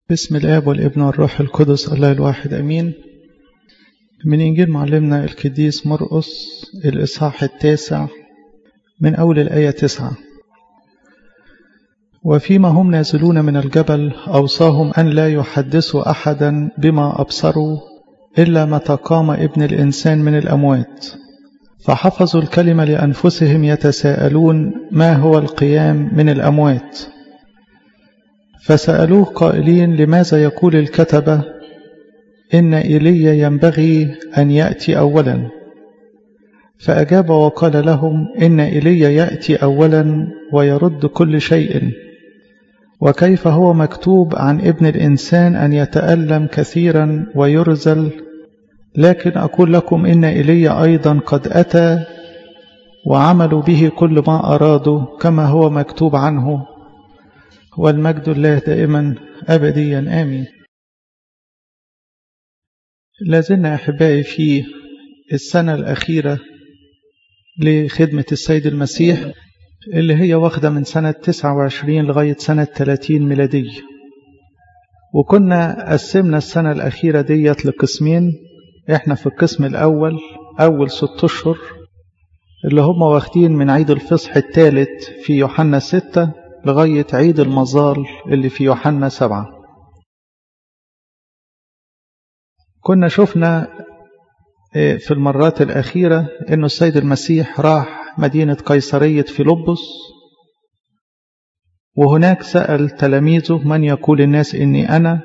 بسم الآب والابن والروح القدس الله الواحد أمين من إنجيل معلمنا القديس مرقس الإصحاح التاسع من أول الآية تسعة وفيما هم نازلون من الجبل أوصاهم أن لا يحدثوا أحدا بما أبصروا إلا متى قام ابن الإنسان من الأموات فحفظوا الكلمة لأنفسهم يتساءلون ما هو القيام من الأموات فسألوه قائلين لماذا يقول الكتبة إن إيليا ينبغي أن يأتي أولا فأجاب وقال لهم إن إيليا يأتي أولا ويرد كل شيء وكيف هو مكتوب عن ابن الإنسان أن يتألم كثيرا ويرزل لكن أقول لكم إن إيليا أيضا قد أتى وعملوا به كل ما أرادوا كما هو مكتوب عنه والمجد الله دائما أبديا آمين لازلنا أحبائي في السنة الأخيرة لخدمة السيد المسيح اللي هي واخدة من سنة 29 لغاية سنة 30 ميلادية وكنا قسمنا السنة الأخيرة ديت لقسمين احنا في القسم الأول أول ست أشهر اللي هم واخدين من عيد الفصح الثالث في يوحنا ستة لغاية عيد المظال اللي في يوحنا سبعة كنا شفنا في المرات الأخيرة أنه السيد المسيح راح مدينة قيصرية فيلبس وهناك سأل تلاميذه من يقول الناس إني أنا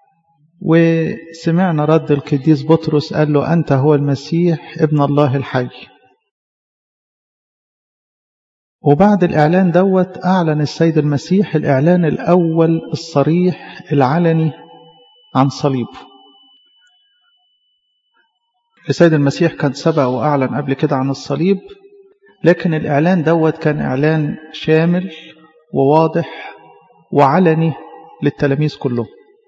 وسمعنا رد القديس بطرس قال له أنت هو المسيح ابن الله الحي وبعد الإعلان دوت أعلن السيد المسيح الإعلان الأول الصريح العلني عن صليبه السيد المسيح كان سبق وأعلن قبل كده عن الصليب لكن الإعلان دوت كان إعلان شامل وواضح وعلني للتلاميذ كلهم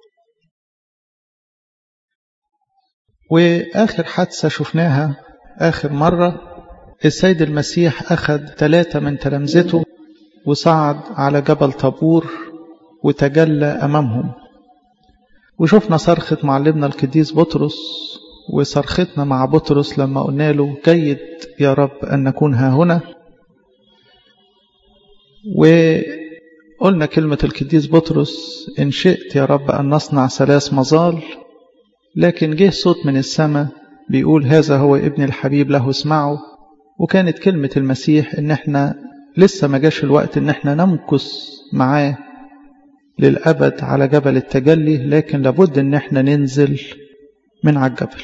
وآخر حادثة شفناها آخر مرة السيد المسيح أخذ ثلاثة من تلامذته وصعد على جبل طابور وتجلى أمامهم وشفنا صرخة معلمنا القديس بطرس وصرختنا مع بطرس لما قلنا له جيد يا رب أن نكون ها هنا وقلنا كلمة القديس بطرس إن شئت يا رب أن نصنع ثلاث مظال لكن جه صوت من السماء بيقول هذا هو ابن الحبيب له اسمعه وكانت كلمة المسيح إن احنا لسه ما جاش الوقت إن احنا نمكث معاه للأبد على جبل التجلي لكن لابد إن احنا ننزل من على الجبل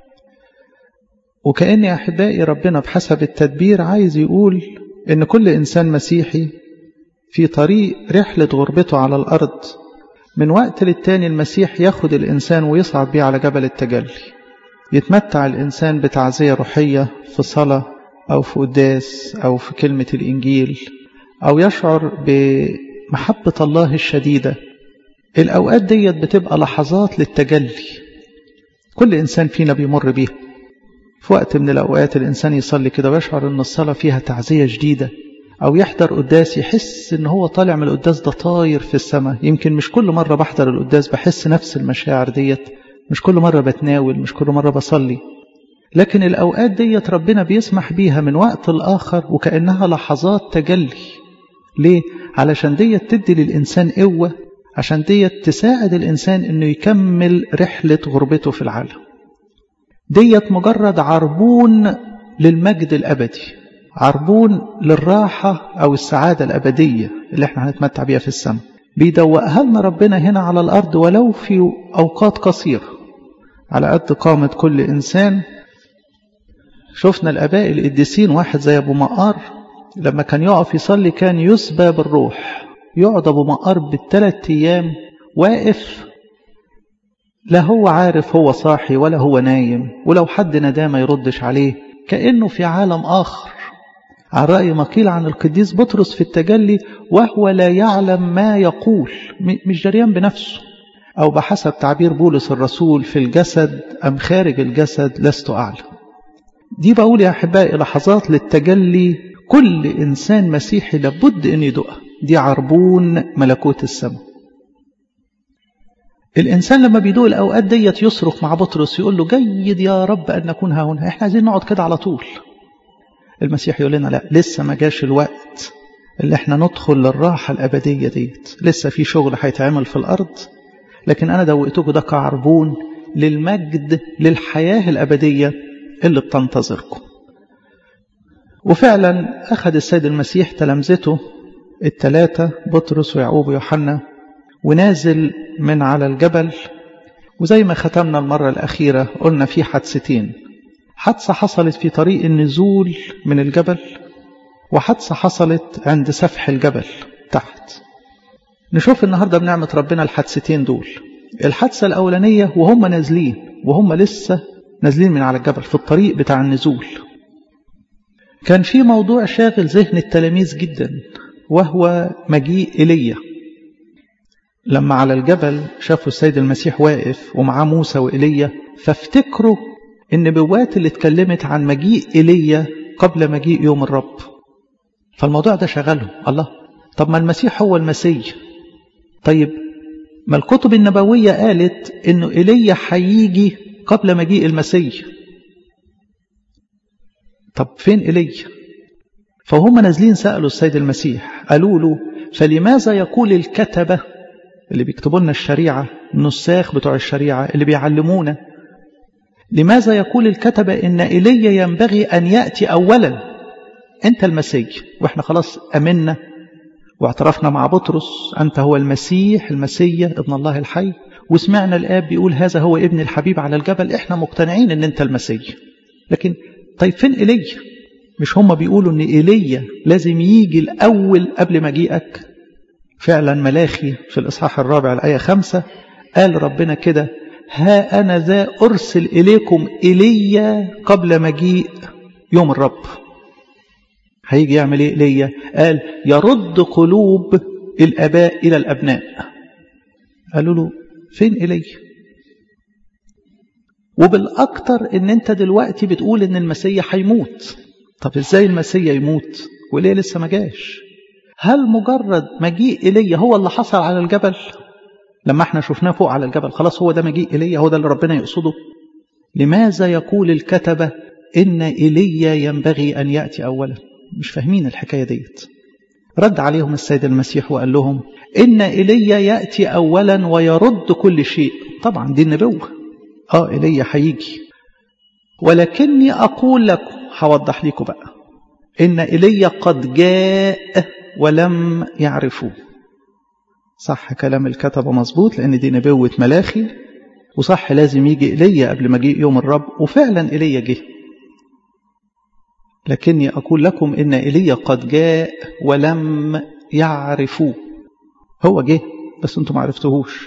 وكأن يا أحبائي ربنا بحسب التدبير عايز يقول إن كل إنسان مسيحي في طريق رحلة غربته على الأرض من وقت للتاني المسيح ياخد الإنسان ويصعد بيه على جبل التجلي يتمتع الإنسان بتعزية روحية في صلاة أو في قداس أو في كلمة الإنجيل أو يشعر بمحبة الله الشديدة الأوقات ديت بتبقى لحظات للتجلي كل إنسان فينا بيمر بيها في وقت من الأوقات الإنسان يصلي كده ويشعر أن الصلاة فيها تعزية جديدة أو يحضر قداس يحس أن هو طالع من القداس ده طاير في السماء يمكن مش كل مرة بحضر القداس بحس نفس المشاعر ديت مش كل مرة بتناول مش كل مرة بصلي لكن الأوقات ديت ربنا بيسمح بيها من وقت الآخر وكأنها لحظات تجلي ليه؟ علشان ديت تدي للإنسان قوة عشان ديت تساعد الإنسان إنه يكمل رحلة غربته في العالم ديت مجرد عربون للمجد الأبدي عربون للراحة أو السعادة الأبدية اللي احنا هنتمتع بيها في السماء بيدوقها لنا ربنا هنا على الأرض ولو في أوقات قصيرة على قد قامة كل إنسان شفنا الآباء القديسين واحد زي أبو مقار لما كان يقف يصلي كان يسبى بالروح يقعد أبو مقار بالثلاث أيام واقف لا هو عارف هو صاحي ولا هو نايم ولو حد نداه ما يردش عليه كأنه في عالم آخر على رأي ما قيل عن القديس بطرس في التجلي وهو لا يعلم ما يقول مش جريان بنفسه أو بحسب تعبير بولس الرسول في الجسد أم خارج الجسد لست أعلم دي بقول يا أحبائي لحظات للتجلي كل إنسان مسيحي لابد أن يدقها دي عربون ملكوت السماء الإنسان لما بيدوق الأوقات ديت يصرخ مع بطرس يقول له جيد يا رب أن نكون ها هنا إحنا عايزين نقعد كده على طول المسيح يقول لنا لا لسه ما جاش الوقت اللي احنا ندخل للراحة الأبدية ديت لسه في شغل هيتعمل في الأرض لكن أنا دوقتكم ده كعربون للمجد للحياة الأبدية اللي بتنتظركم وفعلا أخذ السيد المسيح تلامذته الثلاثة بطرس ويعقوب ويوحنا ونازل من على الجبل وزي ما ختمنا المرة الأخيرة قلنا في حادثتين حادثة حصلت في طريق النزول من الجبل وحادثة حصلت عند سفح الجبل تحت نشوف النهاردة بنعمة ربنا الحادثتين دول الحادثة الأولانية وهم نازلين وهم لسه نازلين من على الجبل في الطريق بتاع النزول كان في موضوع شاغل ذهن التلاميذ جدا وهو مجيء إيليا لما على الجبل شافوا السيد المسيح واقف ومعاه موسى وإيليا فافتكروا النبوات اللي اتكلمت عن مجيء إيليا قبل مجيء يوم الرب فالموضوع ده شغلهم الله طب ما المسيح هو المسيح طيب ما الكتب النبوية قالت انه ايليا هيجي قبل مجيء المسيح طب فين ايليا فهم نازلين سألوا السيد المسيح قالوا له فلماذا يقول الكتبة اللي بيكتبوا لنا الشريعة النساخ بتوع الشريعة اللي بيعلمونا لماذا يقول الكتبة إن إيليا ينبغي أن يأتي أولا أنت المسيح وإحنا خلاص أمنا واعترفنا مع بطرس أنت هو المسيح المسيح ابن الله الحي وسمعنا الآب بيقول هذا هو ابن الحبيب على الجبل إحنا مقتنعين أن أنت المسيح لكن طيب فين إيليا مش هم بيقولوا أن إيليا لازم يجي الأول قبل مجيئك فعلا ملاخي في الإصحاح الرابع الآية خمسة قال ربنا كده ها أنا ذا أرسل إليكم إيليا قبل مجيء يوم الرب هيجي يعمل ايه ايليا قال يرد قلوب الاباء الى الابناء قالوا له فين ايليا وبالاكتر ان انت دلوقتي بتقول ان المسيح هيموت طب ازاي المسيح يموت وليه لسه ما جاش هل مجرد مجيء ايليا هو اللي حصل على الجبل لما احنا شفناه فوق على الجبل خلاص هو ده مجيء ايليا هو ده اللي ربنا يقصده لماذا يقول الكتبه ان ايليا ينبغي ان ياتي اولا مش فاهمين الحكاية ديت رد عليهم السيد المسيح وقال لهم إن إيليا يأتي أولا ويرد كل شيء طبعا دي النبوة آه إيليا هيجي ولكني أقول لكم هوضح لكم بقى إن إيليا قد جاء ولم يعرفوه صح كلام الكتبة مظبوط لأن دي نبوة ملاخي وصح لازم يجي إيليا قبل مجيء يوم الرب وفعلا إيليا جه لكني أقول لكم إن إيليا قد جاء ولم يعرفوه هو جه بس أنتم ما عرفتوهوش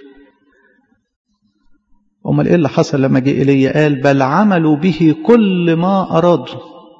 أمال إيه اللي حصل لما جه إيليا قال بل عملوا به كل ما أرادوا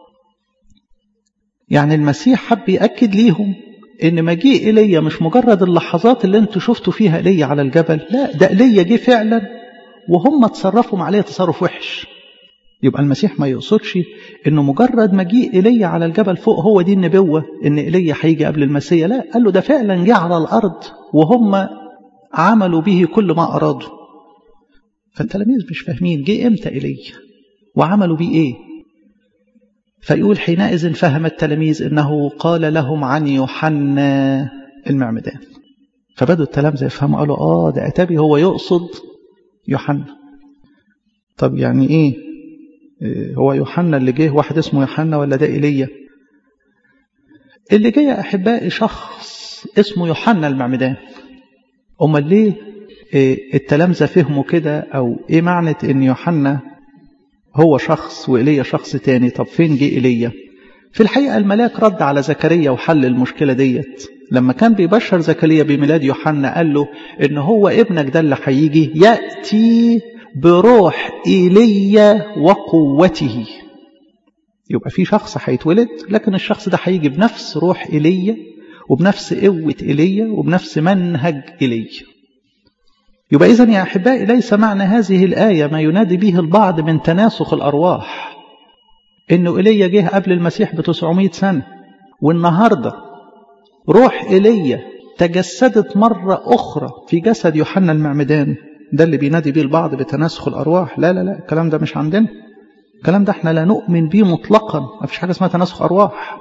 يعني المسيح حب يأكد ليهم إن مجيء إيليا مش مجرد اللحظات اللي أنتوا شفتوا فيها إيليا على الجبل لا ده إيليا جه فعلا وهم تصرفوا عليه تصرف وحش يبقى المسيح ما يقصدش انه مجرد مجيء ايليا على الجبل فوق هو دي النبوه ان ايليا هيجي قبل المسيا لا قال له ده فعلا جه على الارض وهم عملوا به كل ما ارادوا فالتلاميذ مش فاهمين جه امتى ايليا وعملوا بيه ايه فيقول حينئذ فهم التلاميذ انه قال لهم عن يوحنا المعمدان فبدوا التلامذه يفهموا قالوا اه ده اتابي هو يقصد يوحنا طب يعني ايه هو يوحنا اللي جه واحد اسمه يوحنا ولا ده ايليا اللي جه يا احبائي شخص اسمه يوحنا المعمدان امال ليه التلامذه فهموا كده او ايه معنى ان يوحنا هو شخص وايليا شخص تاني طب فين جه ايليا في الحقيقه الملاك رد على زكريا وحل المشكله ديت لما كان بيبشر زكريا بميلاد يوحنا قال له ان هو ابنك ده اللي هيجي ياتي بروح ايليا وقوته يبقى في شخص هيتولد لكن الشخص ده هيجي بنفس روح ايليا وبنفس قوه ايليا وبنفس منهج ايليا يبقى اذا يا احبائي ليس معنى هذه الايه ما ينادي به البعض من تناسخ الارواح انه ايليا جه قبل المسيح ب 900 سنه والنهارده روح ايليا تجسدت مره اخرى في جسد يوحنا المعمدان ده اللي بينادي بيه البعض بتناسخ الأرواح لا لا لا الكلام ده مش عندنا الكلام ده احنا لا نؤمن بيه مطلقا ما فيش حاجة اسمها تناسخ أرواح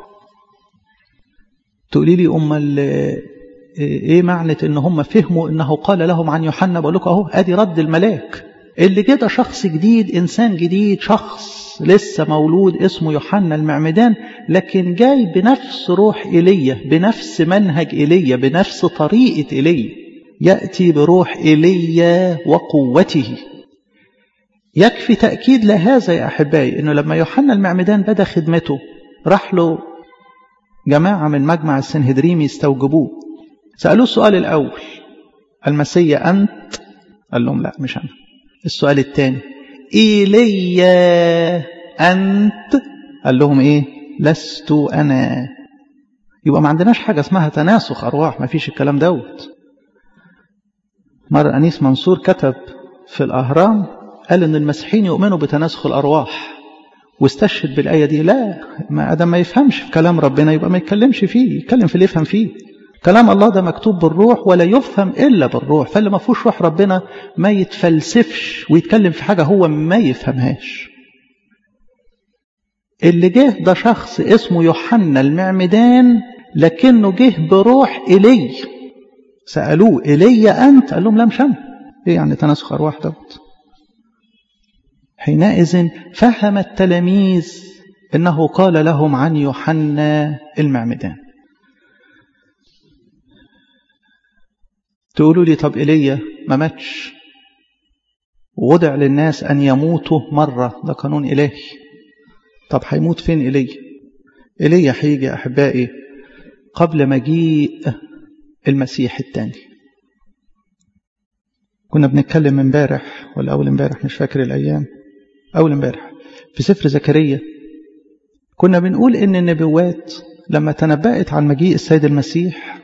تقولي لي أم ايه معنى ان هم فهموا انه قال لهم عن يوحنا بقول لكم اهو ادي رد الملاك اللي كده شخص جديد انسان جديد شخص لسه مولود اسمه يوحنا المعمدان لكن جاي بنفس روح ايليا بنفس منهج ايليا بنفس طريقه ايليا ياتي بروح ايليا وقوته يكفي تاكيد لهذا يا احبائي انه لما يوحنا المعمدان بدا خدمته راح له جماعه من مجمع السنهدريم يستوجبوه سالوه السؤال الاول المسيا انت قال لهم لا مش انا السؤال الثاني إيليا أنت قال لهم إيه لست أنا يبقى ما عندناش حاجة اسمها تناسخ أرواح ما فيش الكلام دوت مرة أنيس منصور كتب في الأهرام قال إن المسيحيين يؤمنوا بتناسخ الأرواح واستشهد بالآية دي لا ما أدم ما يفهمش في كلام ربنا يبقى ما يتكلمش فيه يتكلم في اللي يفهم فيه كلام الله ده مكتوب بالروح ولا يفهم إلا بالروح فاللي ما فيهوش روح ربنا ما يتفلسفش ويتكلم في حاجة هو ما يفهمهاش اللي جه ده شخص اسمه يوحنا المعمدان لكنه جه بروح إلي سألوه إلي أنت قال لهم لا مش أنا إيه يعني تناسخ أرواح دوت حينئذ فهم التلاميذ إنه قال لهم عن يوحنا المعمدان تقولوا لي طب إيليا ما ماتش ووضع للناس أن يموتوا مرة ده قانون إلهي طب هيموت فين إيليا إيليا هيجي يا أحبائي قبل مجيء المسيح الثاني كنا بنتكلم امبارح ولا أول امبارح مش فاكر الأيام أول امبارح في سفر زكريا كنا بنقول إن النبوات لما تنبأت عن مجيء السيد المسيح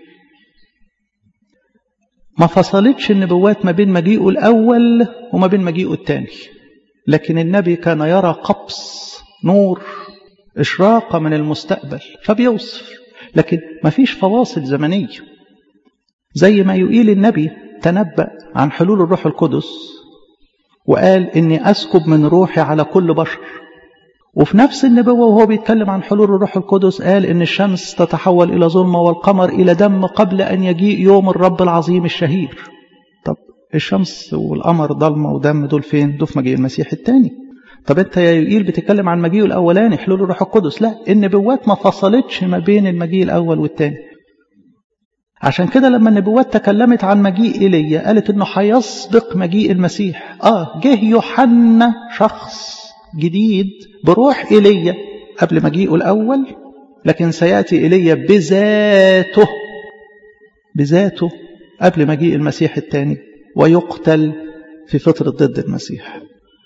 ما فصلتش النبوات ما بين مجيئه الأول وما بين مجيئه الثاني لكن النبي كان يرى قبس نور إشراقة من المستقبل فبيوصف لكن ما فيش فواصل زمنية زي ما يقيل النبي تنبأ عن حلول الروح القدس وقال إني أسكب من روحي على كل بشر وفي نفس النبوة وهو بيتكلم عن حلول الروح القدس قال إن الشمس تتحول إلى ظلمة والقمر إلى دم قبل أن يجيء يوم الرب العظيم الشهير طب الشمس والقمر ضلمة ودم دول فين؟ دول في مجيء المسيح الثاني طب أنت يا يقيل بتتكلم عن مجيء الأولاني حلول الروح القدس لا النبوات ما فصلتش ما بين المجيء الأول والثاني عشان كده لما النبوات تكلمت عن مجيء إيليا قالت إنه هيسبق مجيء المسيح آه جه يوحنا شخص جديد بروح إيليا قبل مجيئه الأول لكن سيأتي إيليا بذاته بذاته قبل مجيء المسيح الثاني ويقتل في فترة ضد المسيح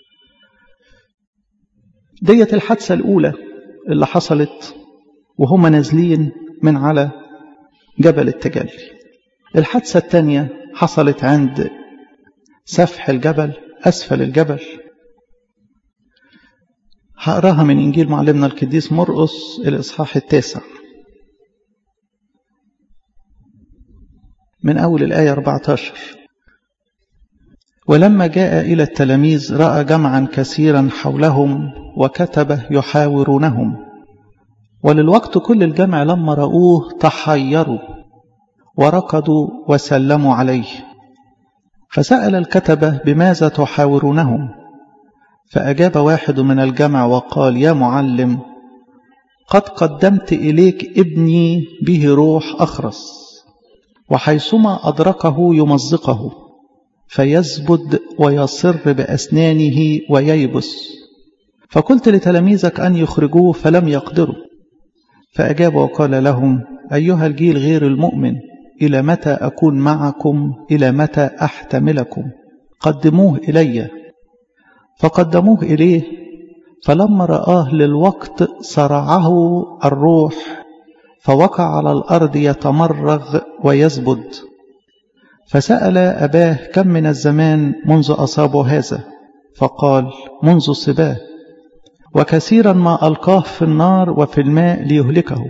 ديت الحادثة الأولى اللي حصلت وهم نازلين من على جبل التجلي الحادثة الثانية حصلت عند سفح الجبل أسفل الجبل هقراها من إنجيل معلمنا القديس مرقس الإصحاح التاسع من أول الآية 14 ولما جاء إلى التلاميذ رأى جمعا كثيرا حولهم وكتب يحاورونهم وللوقت كل الجمع لما رأوه تحيروا وركضوا وسلموا عليه فسأل الكتبة بماذا تحاورونهم فأجاب واحد من الجمع وقال يا معلم قد قدمت إليك ابني به روح أخرس وحيثما أدركه يمزقه فيزبد ويصر بأسنانه وييبس فقلت لتلاميذك أن يخرجوه فلم يقدروا فأجاب وقال لهم أيها الجيل غير المؤمن إلى متى أكون معكم إلى متى أحتملكم قدموه إلي فقدموه إليه فلما رآه للوقت صرعه الروح فوقع على الأرض يتمرغ ويزبد فسأل أباه كم من الزمان منذ أصابه هذا فقال منذ الصباه وكثيرا ما ألقاه في النار وفي الماء ليهلكه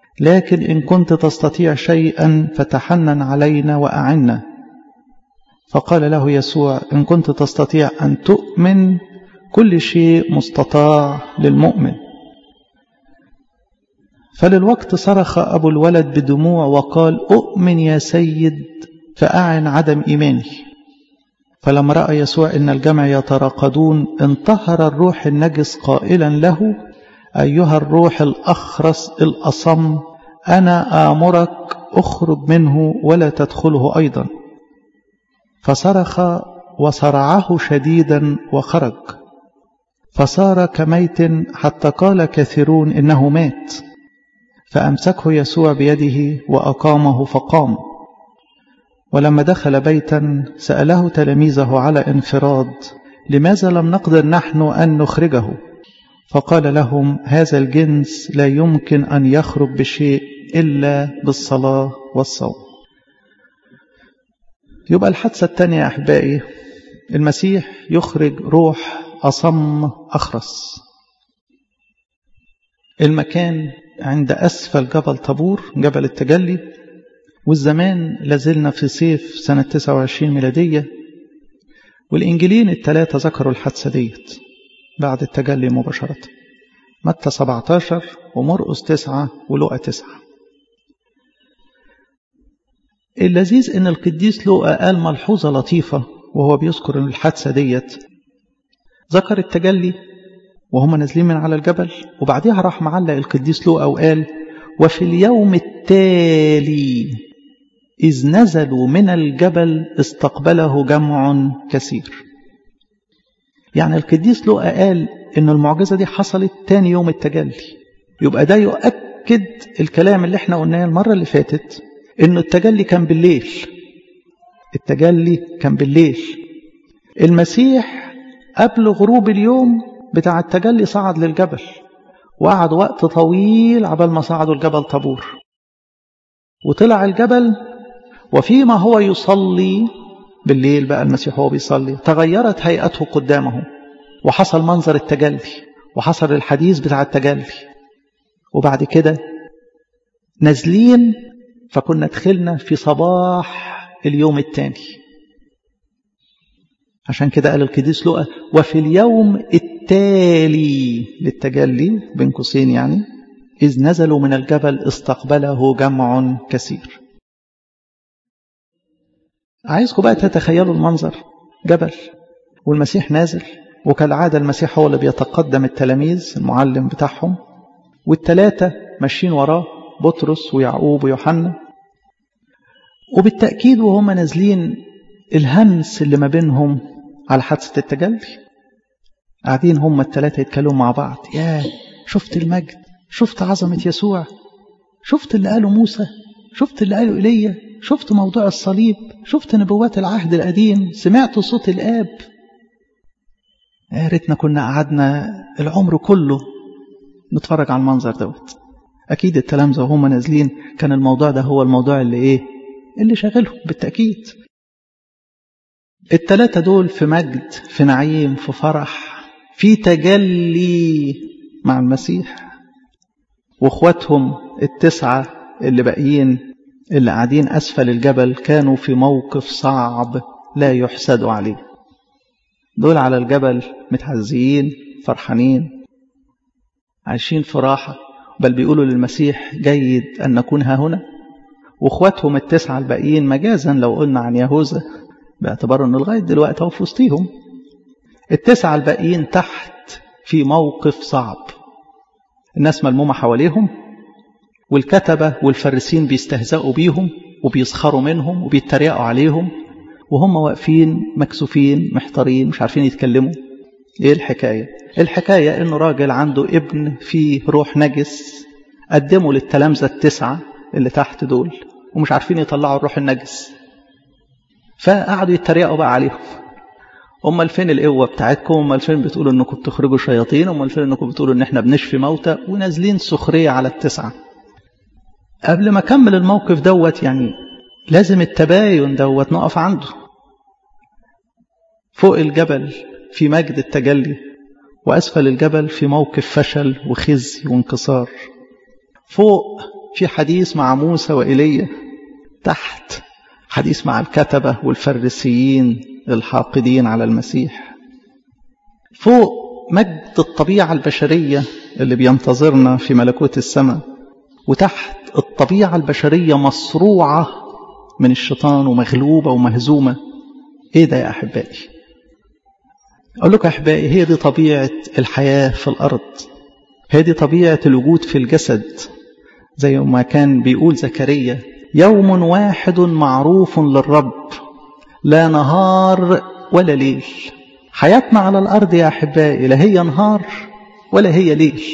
لكن إن كنت تستطيع شيئا فتحنن علينا وأعنا فقال له يسوع إن كنت تستطيع أن تؤمن كل شيء مستطاع للمؤمن فللوقت صرخ أبو الولد بدموع وقال أؤمن يا سيد فأعن عدم إيماني فلما رأى يسوع أن الجمع يتراقدون انتهر الروح النجس قائلا له أيها الروح الأخرس الأصم أنا آمرك أخرج منه ولا تدخله أيضا فصرخ وصرعه شديدا وخرج فصار كميت حتى قال كثيرون إنه مات فأمسكه يسوع بيده وأقامه فقام ولما دخل بيتا سأله تلاميذه على انفراد لماذا لم نقدر نحن أن نخرجه فقال لهم هذا الجنس لا يمكن أن يخرج بشيء إلا بالصلاة والصوم يبقى الحادثة الثانية يا أحبائي المسيح يخرج روح أصم أخرس المكان عند أسفل جبل طابور جبل التجلي والزمان لازلنا في صيف سنة 29 ميلادية والإنجيلين الثلاثة ذكروا الحادثة ديت بعد التجلي مباشرة متى 17 ومرقس 9 ولوقا 9 اللذيذ ان القديس لوقا قال ملحوظة لطيفة وهو بيذكر الحادثة ديت ذكر التجلي وهم نازلين من على الجبل وبعدها راح معلق القديس لوقا وقال وفي اليوم التالي إذ نزلوا من الجبل استقبله جمع كثير يعني القديس لوقا قال إن المعجزة دي حصلت تاني يوم التجلي يبقى ده يؤكد الكلام اللي احنا قلناه المرة اللي فاتت إنه التجلي كان بالليل التجلي كان بالليل المسيح قبل غروب اليوم بتاع التجلي صعد للجبل وقعد وقت طويل عبال ما صعدوا الجبل طابور وطلع الجبل وفيما هو يصلي بالليل بقى المسيح هو بيصلي تغيرت هيئته قدامه وحصل منظر التجلي وحصل الحديث بتاع التجلي وبعد كده نازلين فكنا دخلنا في صباح اليوم الثاني عشان كده قال القديس لقى وفي اليوم التالي للتجلي بين قوسين يعني إذ نزلوا من الجبل استقبله جمع كثير عايزكم بقى تتخيلوا المنظر جبل والمسيح نازل وكالعادة المسيح هو اللي بيتقدم التلاميذ المعلم بتاعهم والتلاتة ماشيين وراه بطرس ويعقوب ويوحنا وبالتأكيد وهم نازلين الهمس اللي ما بينهم على حادثة التجلي قاعدين هم التلاتة يتكلموا مع بعض يا شفت المجد شفت عظمة يسوع شفت اللي قاله موسى شفت اللي قاله إيليا شفت موضوع الصليب شفت نبوات العهد القديم سمعت صوت الآب يا ريتنا كنا قعدنا العمر كله نتفرج على المنظر دوت أكيد التلامذة وهم نازلين كان الموضوع ده هو الموضوع اللي إيه اللي شاغلهم بالتأكيد التلاتة دول في مجد في نعيم في فرح في تجلي مع المسيح واخواتهم التسعة اللي باقيين اللي قاعدين أسفل الجبل كانوا في موقف صعب لا يحسد عليه دول على الجبل متعزيين فرحانين عايشين في راحة بل بيقولوا للمسيح جيد أن نكون ها هنا واخواتهم التسعة الباقيين مجازا لو قلنا عن يهوذا باعتبار انه لغايه دلوقتي هو في وسطيهم التسعه الباقيين تحت في موقف صعب الناس ملمومه حواليهم والكتبه والفرسين بيستهزئوا بيهم وبيسخروا منهم وبيتريقوا عليهم وهم واقفين مكسوفين محتارين مش عارفين يتكلموا ايه الحكايه الحكايه انه راجل عنده ابن فيه روح نجس قدمه للتلامذه التسعه اللي تحت دول ومش عارفين يطلعوا الروح النجس فقعدوا يتريقوا بقى عليهم امال فين القوه بتاعتكم امال فين بتقولوا انكم بتخرجوا شياطين امال فين انكم بتقولوا ان احنا بنشفي موتى ونازلين سخريه على التسعه قبل ما اكمل الموقف دوت يعني لازم التباين دوت نقف عنده فوق الجبل في مجد التجلي واسفل الجبل في موقف فشل وخزي وانكسار فوق في حديث مع موسى وإيليا تحت حديث مع الكتبة والفريسيين الحاقدين على المسيح فوق مجد الطبيعة البشرية اللي بينتظرنا في ملكوت السماء وتحت الطبيعة البشرية مصروعة من الشيطان ومغلوبة ومهزومة ايه ده يا احبائي اقول لكم يا احبائي هي دي طبيعة الحياة في الارض هي دي طبيعة الوجود في الجسد زي ما كان بيقول زكريا يوم واحد معروف للرب لا نهار ولا ليل حياتنا على الأرض يا أحبائي لا هي نهار ولا هي ليل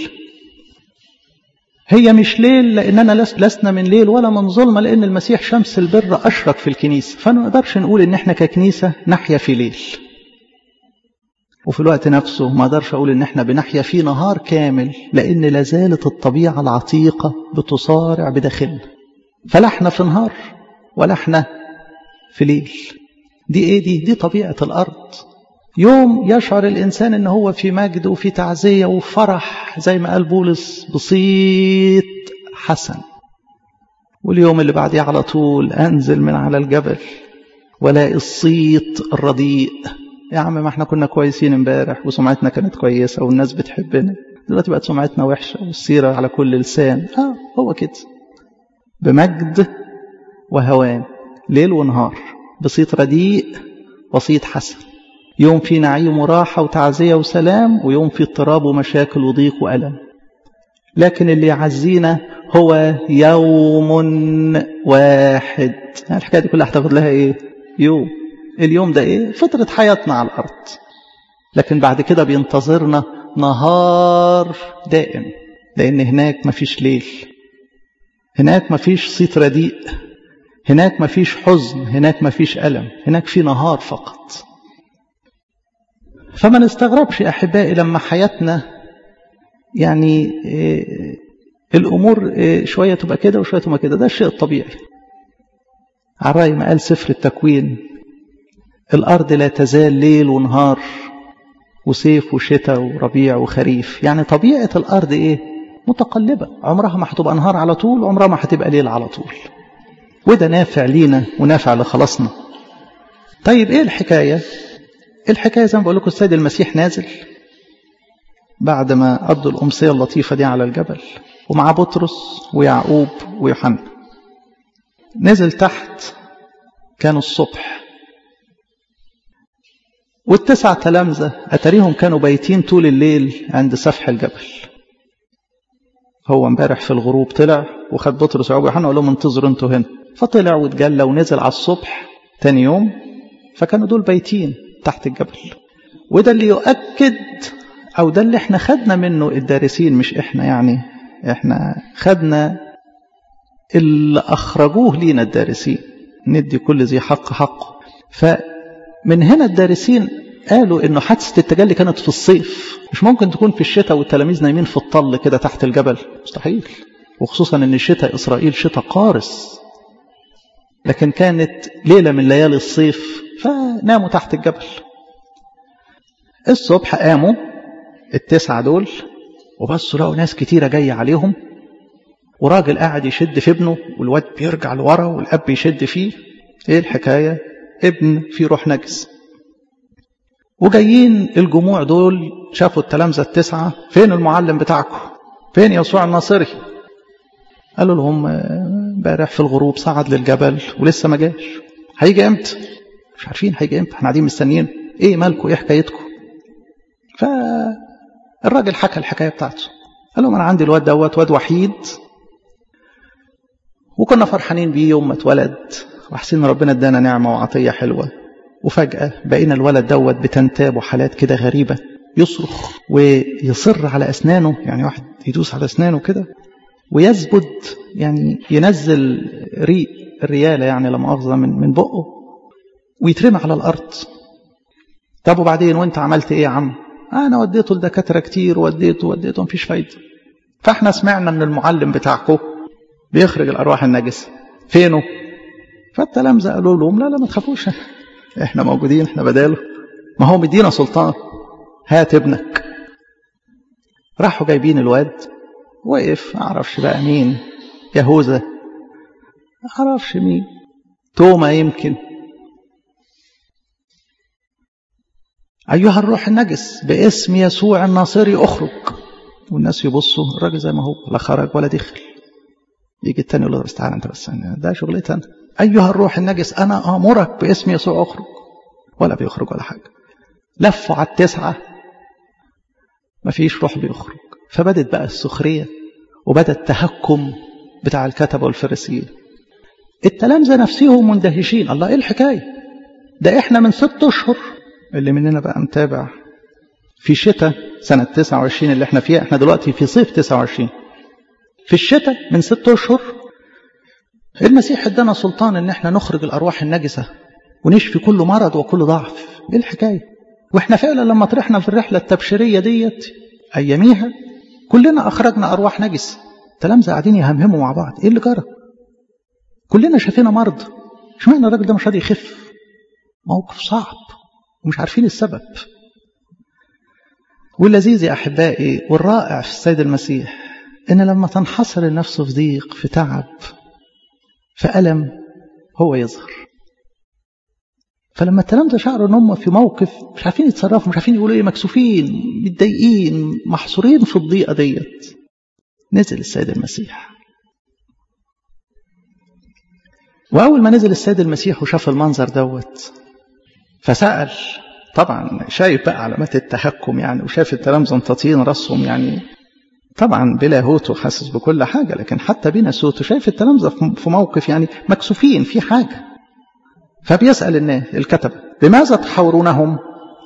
هي مش ليل لأننا لسنا من ليل ولا من ظلمة لأن المسيح شمس البر أشرق في الكنيسة فما نقدرش نقول إن إحنا ككنيسة نحيا في ليل وفي الوقت نفسه ما اقدرش اقول ان احنا بنحيا في نهار كامل لان لازالت الطبيعه العتيقه بتصارع بداخلنا فلا احنا في نهار ولا احنا في ليل دي ايه دي دي طبيعه الارض يوم يشعر الانسان ان هو في مجد وفي تعزيه وفرح زي ما قال بولس بسيط حسن واليوم اللي بعديه على طول انزل من على الجبل ولاقي الصيت الرديء يا عم ما احنا كنا كويسين امبارح وسمعتنا كانت كويسة والناس بتحبنا دلوقتي بقت سمعتنا وحشة والسيرة على كل لسان اه هو كده بمجد وهوان ليل ونهار بصيت رديء وصيت حسن يوم في نعيم وراحة وتعزية وسلام ويوم في اضطراب ومشاكل وضيق وألم لكن اللي يعزينا هو يوم واحد الحكاية دي كلها هتاخد لها ايه يوم اليوم ده ايه فترة حياتنا على الأرض لكن بعد كده بينتظرنا نهار دائم لأن هناك مفيش ليل هناك مفيش صيت رديء هناك مفيش حزن هناك مفيش ألم هناك في نهار فقط فما نستغربش أحبائي لما حياتنا يعني إيه الأمور إيه شوية تبقى كده وشوية تبقى كده ده الشيء الطبيعي على رأي ما قال سفر التكوين الأرض لا تزال ليل ونهار وصيف وشتاء وربيع وخريف يعني طبيعة الأرض إيه متقلبة عمرها ما هتبقى نهار على طول وعمرها ما هتبقى ليل على طول وده نافع لينا ونافع لخلاصنا طيب إيه الحكاية الحكاية زي ما بقول لكم السيد المسيح نازل بعد ما قضوا الأمسية اللطيفة دي على الجبل ومع بطرس ويعقوب ويوحنا نزل تحت كانوا الصبح والتسع تلامذة أتريهم كانوا بايتين طول الليل عند سفح الجبل هو امبارح في الغروب طلع وخد بطرس ويعقوب ويوحنا وقال لهم انتظروا انتوا هنا فطلع واتجلى ونزل على الصبح تاني يوم فكانوا دول بايتين تحت الجبل وده اللي يؤكد او ده اللي احنا خدنا منه الدارسين مش احنا يعني احنا خدنا اللي اخرجوه لينا الدارسين ندي كل ذي حق حقه فمن هنا الدارسين قالوا انه حادثه التجلي كانت في الصيف مش ممكن تكون في الشتاء والتلاميذ نايمين في الطل كده تحت الجبل مستحيل وخصوصا ان شتاء اسرائيل شتاء قارس لكن كانت ليله من ليالي الصيف فناموا تحت الجبل الصبح قاموا التسعه دول وبصوا لقوا ناس كتيره جايه عليهم وراجل قاعد يشد في ابنه والواد بيرجع لورا والاب يشد فيه ايه الحكايه ابن في روح نجس وجايين الجموع دول شافوا التلامذة التسعة فين المعلم بتاعكم فين يسوع الناصري قالوا لهم امبارح في الغروب صعد للجبل ولسه ما جاش هيجي امتى مش عارفين هيجي امتى احنا قاعدين مستنيين ايه مالكم ايه حكايتكم فالراجل حكى الحكايه بتاعته قال لهم انا عندي الواد دوت واد وحيد وكنا فرحانين بيه يوم ما اتولد وحسين ربنا ادانا نعمه وعطيه حلوه وفجأة بقينا الولد دوت بتنتابه حالات كده غريبة يصرخ ويصر على أسنانه يعني واحد يدوس على أسنانه كده ويزبد يعني ينزل ريق الريالة يعني لما أخذ من من بقه ويترمي على الأرض طب وبعدين وانت عملت ايه يا عم انا وديته لدكاتره كتير وديته وديته مفيش فايده فاحنا سمعنا ان المعلم بتاعكم بيخرج الارواح النجسه فينه فالتلامذه قالوا لهم لا لا ما تخافوش احنا موجودين احنا بداله ما هو مدينا سلطان هات ابنك راحوا جايبين الواد وقف اعرفش بقى مين يهوذا اعرفش مين توما يمكن أيها الروح النجس باسم يسوع الناصري أخرج والناس يبصوا الراجل زي ما هو لا خرج ولا دخل يجي التاني يقول له بس تعالى انت بس ده شغلتي انا ايها الروح النجس انا امرك باسم يسوع اخرج ولا بيخرج ولا حاجه لفوا على التسعه مفيش روح بيخرج فبدت بقى السخريه وبدا التهكم بتاع الكتبه والفريسيين التلامذه نفسهم مندهشين الله ايه الحكايه ده احنا من ست اشهر اللي مننا بقى متابع في شتاء سنة 29 اللي احنا فيها احنا دلوقتي في صيف 29 في الشتاء من ست اشهر المسيح ادانا سلطان ان احنا نخرج الارواح النجسة ونشفي كل مرض وكل ضعف ايه الحكاية واحنا فعلا لما طرحنا في الرحلة التبشيرية ديت اياميها كلنا اخرجنا ارواح نجسة تلامذة قاعدين يهمهموا مع بعض ايه اللي جرى كلنا شافينا مرض اشمعنى الراجل ده مش راضي يخف موقف صعب ومش عارفين السبب واللذيذ يا أحبائي والرائع في السيد المسيح إن لما تنحصر النفس في ضيق في تعب في ألم هو يظهر فلما التلامذة شعروا ان هم في موقف مش عارفين يتصرفوا مش عارفين يقولوا ايه مكسوفين متضايقين محصورين في الضيقه ديت نزل السيد المسيح واول ما نزل السيد المسيح وشاف المنظر دوت فسال طبعا شايف بقى علامات التهكم يعني وشايف التلامذه مطاطين راسهم يعني طبعا بلا هوت وحاسس بكل حاجه لكن حتى بلا صوت شايف التلامذه في موقف يعني مكسوفين في حاجه فبيسال الناس الكتبه لماذا تحاورونهم؟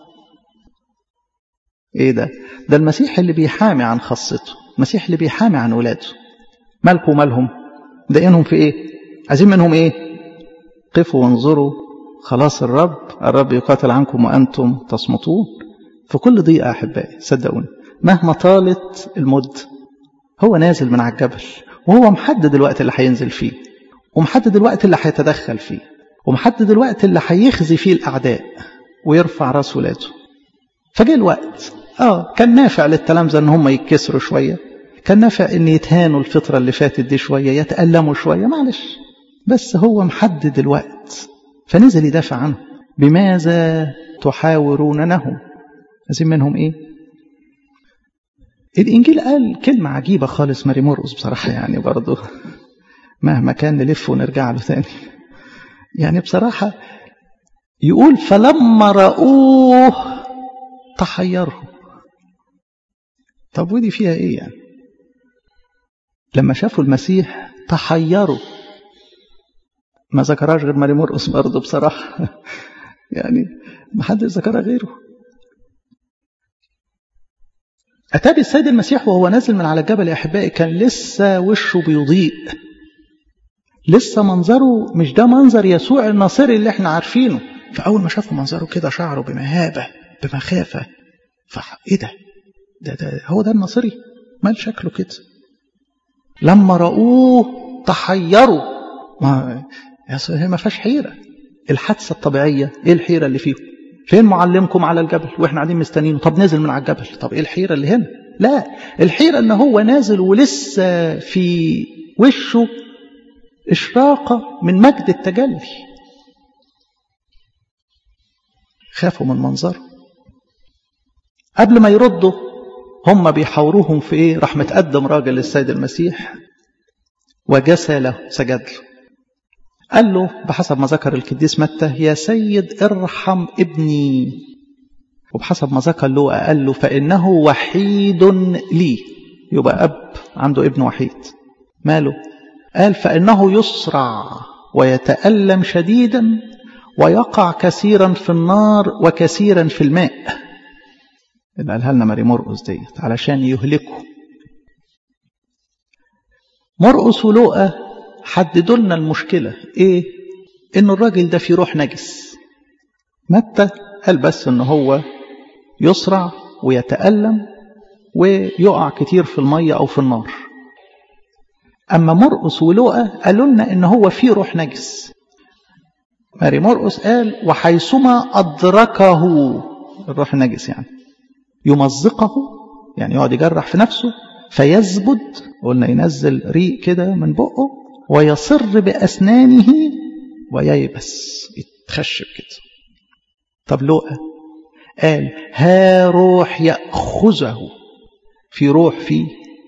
ايه ده؟ ده المسيح اللي بيحامي عن خاصته، المسيح اللي بيحامي عن ولاده. مالكم مالهم؟ دقينهم في ايه؟ عايزين منهم ايه؟ قفوا وانظروا خلاص الرب الرب يقاتل عنكم وأنتم تصمتون في كل ضيقة أحبائي صدقوني مهما طالت المد هو نازل من على الجبل وهو محدد الوقت اللي هينزل فيه ومحدد الوقت اللي هيتدخل فيه ومحدد الوقت اللي هيخزي فيه الأعداء ويرفع راس ولاده فجاء الوقت اه كان نافع للتلامذة ان هم يتكسروا شوية كان نافع ان يتهانوا الفترة اللي فاتت دي شوية يتألموا شوية معلش بس هو محدد الوقت فنزل يدافع عنه بماذا تحاوروننه عايزين منهم ايه الانجيل قال كلمة عجيبة خالص ماري مرقس بصراحة يعني برضه مهما كان نلف ونرجع له تاني يعني بصراحة يقول فلما رأوه تحيروا طب ودي فيها ايه يعني لما شافوا المسيح تحيروا ما ذكرهاش غير ماري مرقس برضه بصراحة يعني ما حد ذكرها غيره أتى السيد المسيح وهو نازل من على الجبل يا أحبائي كان لسه وشه بيضيء لسه منظره مش ده منظر يسوع الناصري اللي احنا عارفينه فأول ما شافوا منظره كده شعره بمهابة بمخافة فإيه ده؟ ده, ده هو ده الناصري مال شكله كده لما رأوه تحيروا ما هي ما فيهاش حيرة الحادثة الطبيعية ايه الحيرة اللي فيه فين معلمكم على الجبل واحنا قاعدين مستنينه طب نزل من على الجبل طب ايه الحيرة اللي هنا لا الحيرة ان هو نازل ولسه في وشه إشراقة من مجد التجلي خافوا من منظره قبل ما يردوا هم بيحاوروهم في ايه راح متقدم راجل للسيد المسيح وجسى له سجد له قال له بحسب ما ذكر القديس متى يا سيد ارحم ابني وبحسب ما ذكر له قال له فإنه وحيد لي يبقى أب عنده ابن وحيد ماله قال فإنه يسرع ويتألم شديدا ويقع كثيرا في النار وكثيرا في الماء اللي قالها لنا ماري مرقس ديت علشان يهلكه مرقس ولوقا حددوا لنا المشكلة ايه ان الراجل ده فيه روح نجس متى قال بس ان هو يسرع ويتألم ويقع كتير في المية او في النار اما مرقس ولوقا قالوا لنا ان هو فيه روح نجس ماري مرقس قال وحيثما ادركه الروح النجس يعني يمزقه يعني يقعد يجرح في نفسه فيزبد قلنا ينزل ريق كده من بقه ويصر بأسنانه وييبس يتخشب كده طب لوقا قال ها روح يأخذه في روح فيه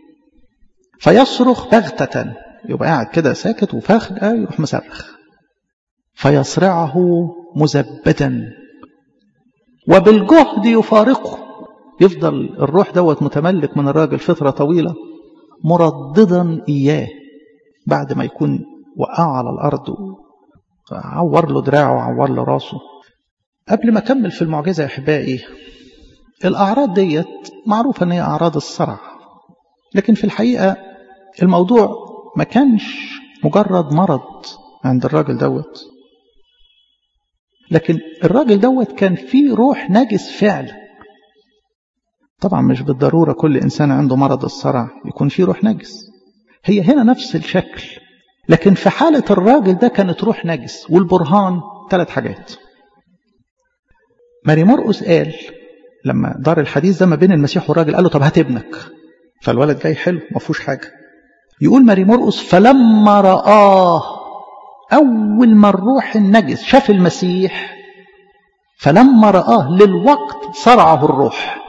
فيصرخ بغتة يبقى قاعد كده ساكت وفجأة يروح مصرخ فيصرعه مزبدا وبالجهد يفارقه يفضل الروح دوت متملك من الراجل فترة طويلة مرددا إياه بعد ما يكون وقع على الأرض عور له دراعه وعور له راسه قبل ما أكمل في المعجزة يا أحبائي الأعراض ديت معروفة أن هي أعراض الصرع لكن في الحقيقة الموضوع ما كانش مجرد مرض عند الراجل دوت لكن الراجل دوت كان فيه روح نجس فعلا طبعا مش بالضرورة كل إنسان عنده مرض الصرع يكون فيه روح نجس هي هنا نفس الشكل لكن في حالة الراجل ده كانت روح نجس والبرهان ثلاث حاجات ماري مرقس قال لما دار الحديث ده ما بين المسيح والراجل قال له طب هات ابنك فالولد جاي حلو ما فيهوش حاجة يقول ماري مرقس فلما رآه أول ما الروح النجس شاف المسيح فلما رآه للوقت صرعه الروح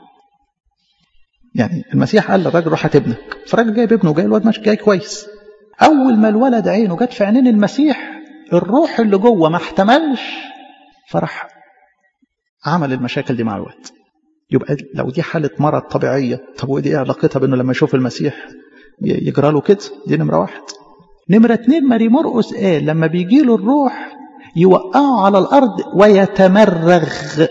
يعني المسيح قال للراجل روح هات ابنك فالراجل جايب ابنه جاي الواد ماشي جاي كويس أول ما الولد عينه جت في عينين المسيح الروح اللي جوه ما احتملش فراح عمل المشاكل دي مع الواد يبقى لو دي حالة مرض طبيعية طب ودي ايه علاقتها بانه لما يشوف المسيح يجرى له كده دي نمرة واحد نمرة اتنين ماري مرقس قال لما بيجي له الروح يوقعه على الأرض ويتمرغ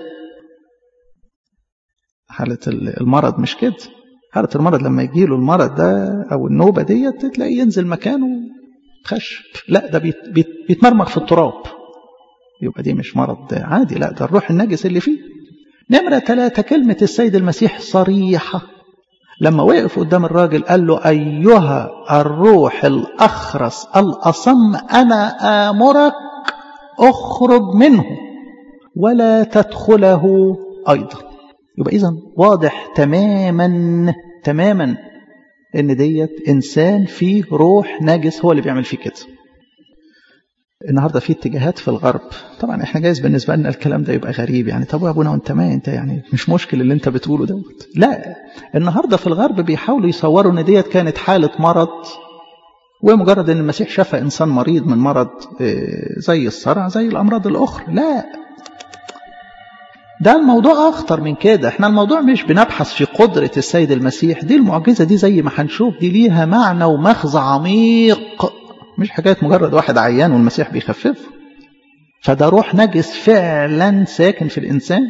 حالة المرض مش كده حالة المرض لما يجي له المرض ده أو النوبة ديت تلاقيه ينزل مكانه تخشب لا ده بيت بيت بيتمرمغ في التراب يبقى دي مش مرض عادي لا ده الروح النجس اللي فيه نمرة ثلاثة كلمة السيد المسيح صريحة لما وقف قدام الراجل قال له أيها الروح الأخرس الأصم أنا آمرك أخرج منه ولا تدخله أيضا يبقى إذا واضح تماما تماما إن ديت إنسان فيه روح نجس هو اللي بيعمل فيه كده النهارده في اتجاهات في الغرب طبعا احنا جايز بالنسبه لنا الكلام ده يبقى غريب يعني طب يا ابونا وانت ما انت يعني مش مشكل اللي انت بتقوله دوت لا النهارده في الغرب بيحاولوا يصوروا ان ديت كانت حاله مرض ومجرد ان المسيح شفى انسان مريض من مرض زي الصرع زي الامراض الاخرى لا ده الموضوع اخطر من كده احنا الموضوع مش بنبحث في قدره السيد المسيح دي المعجزه دي زي ما هنشوف دي ليها معنى ومغزى عميق مش حكاية مجرد واحد عيان والمسيح بيخففه فده روح نجس فعلا ساكن في الإنسان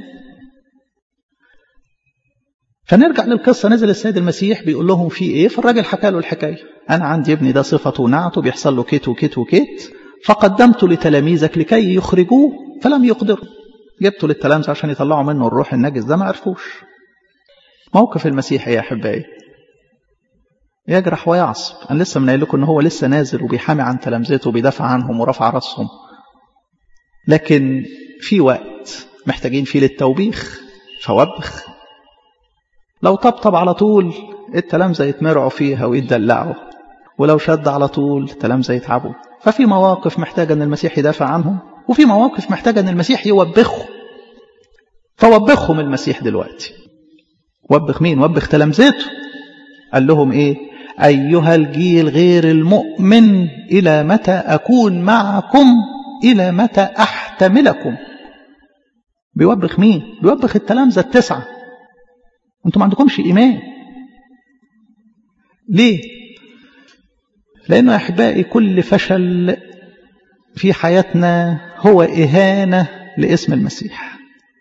فنرجع للقصة نزل السيد المسيح بيقول لهم في إيه فالراجل حكى له الحكاية أنا عندي ابني ده صفته ونعته بيحصل له كيت وكيت وكيت فقدمته لتلاميذك لكي يخرجوه فلم يقدروا جبته للتلامذة عشان يطلعوا منه الروح النجس ده ما عرفوش موقف المسيح يا أحبائي يجرح ويعصب أنا لسه من قايل لكم إن هو لسه نازل وبيحامي عن تلامذته وبيدافع عنهم ورفع راسهم لكن في وقت محتاجين فيه للتوبيخ فوبخ لو طبطب على طول التلامذة يتمرعوا فيها ويتدلعوا ولو شد على طول التلامذة يتعبوا ففي مواقف محتاجة أن المسيح يدافع عنهم وفي مواقف محتاجة أن المسيح يوبخهم فوبخهم المسيح دلوقتي وبخ مين؟ وبخ تلامذته قال لهم إيه؟ أيها الجيل غير المؤمن إلى متى أكون معكم إلى متى أحتملكم بيوبخ مين بيوبخ التلامذة التسعة أنتم ما عندكمش إيمان ليه لأنه يا أحبائي كل فشل في حياتنا هو إهانة لاسم المسيح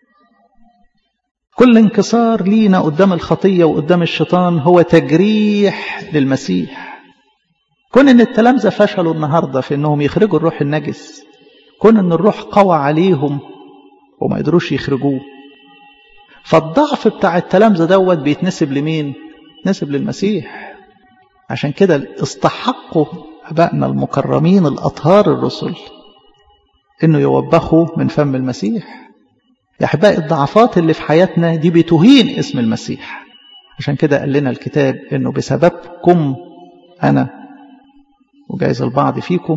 كل انكسار لينا قدام الخطية وقدام الشيطان هو تجريح للمسيح كون ان التلامذة فشلوا النهاردة في انهم يخرجوا الروح النجس كون ان الروح قوى عليهم وما قدروش يخرجوه فالضعف بتاع التلامذة دوت بيتنسب لمين نسب للمسيح عشان كده استحقوا أبائنا المكرمين الأطهار الرسل إنه يوبخوا من فم المسيح يا أحبائي الضعفات اللي في حياتنا دي بتهين اسم المسيح عشان كده قال لنا الكتاب إنه بسببكم أنا وجايز البعض فيكم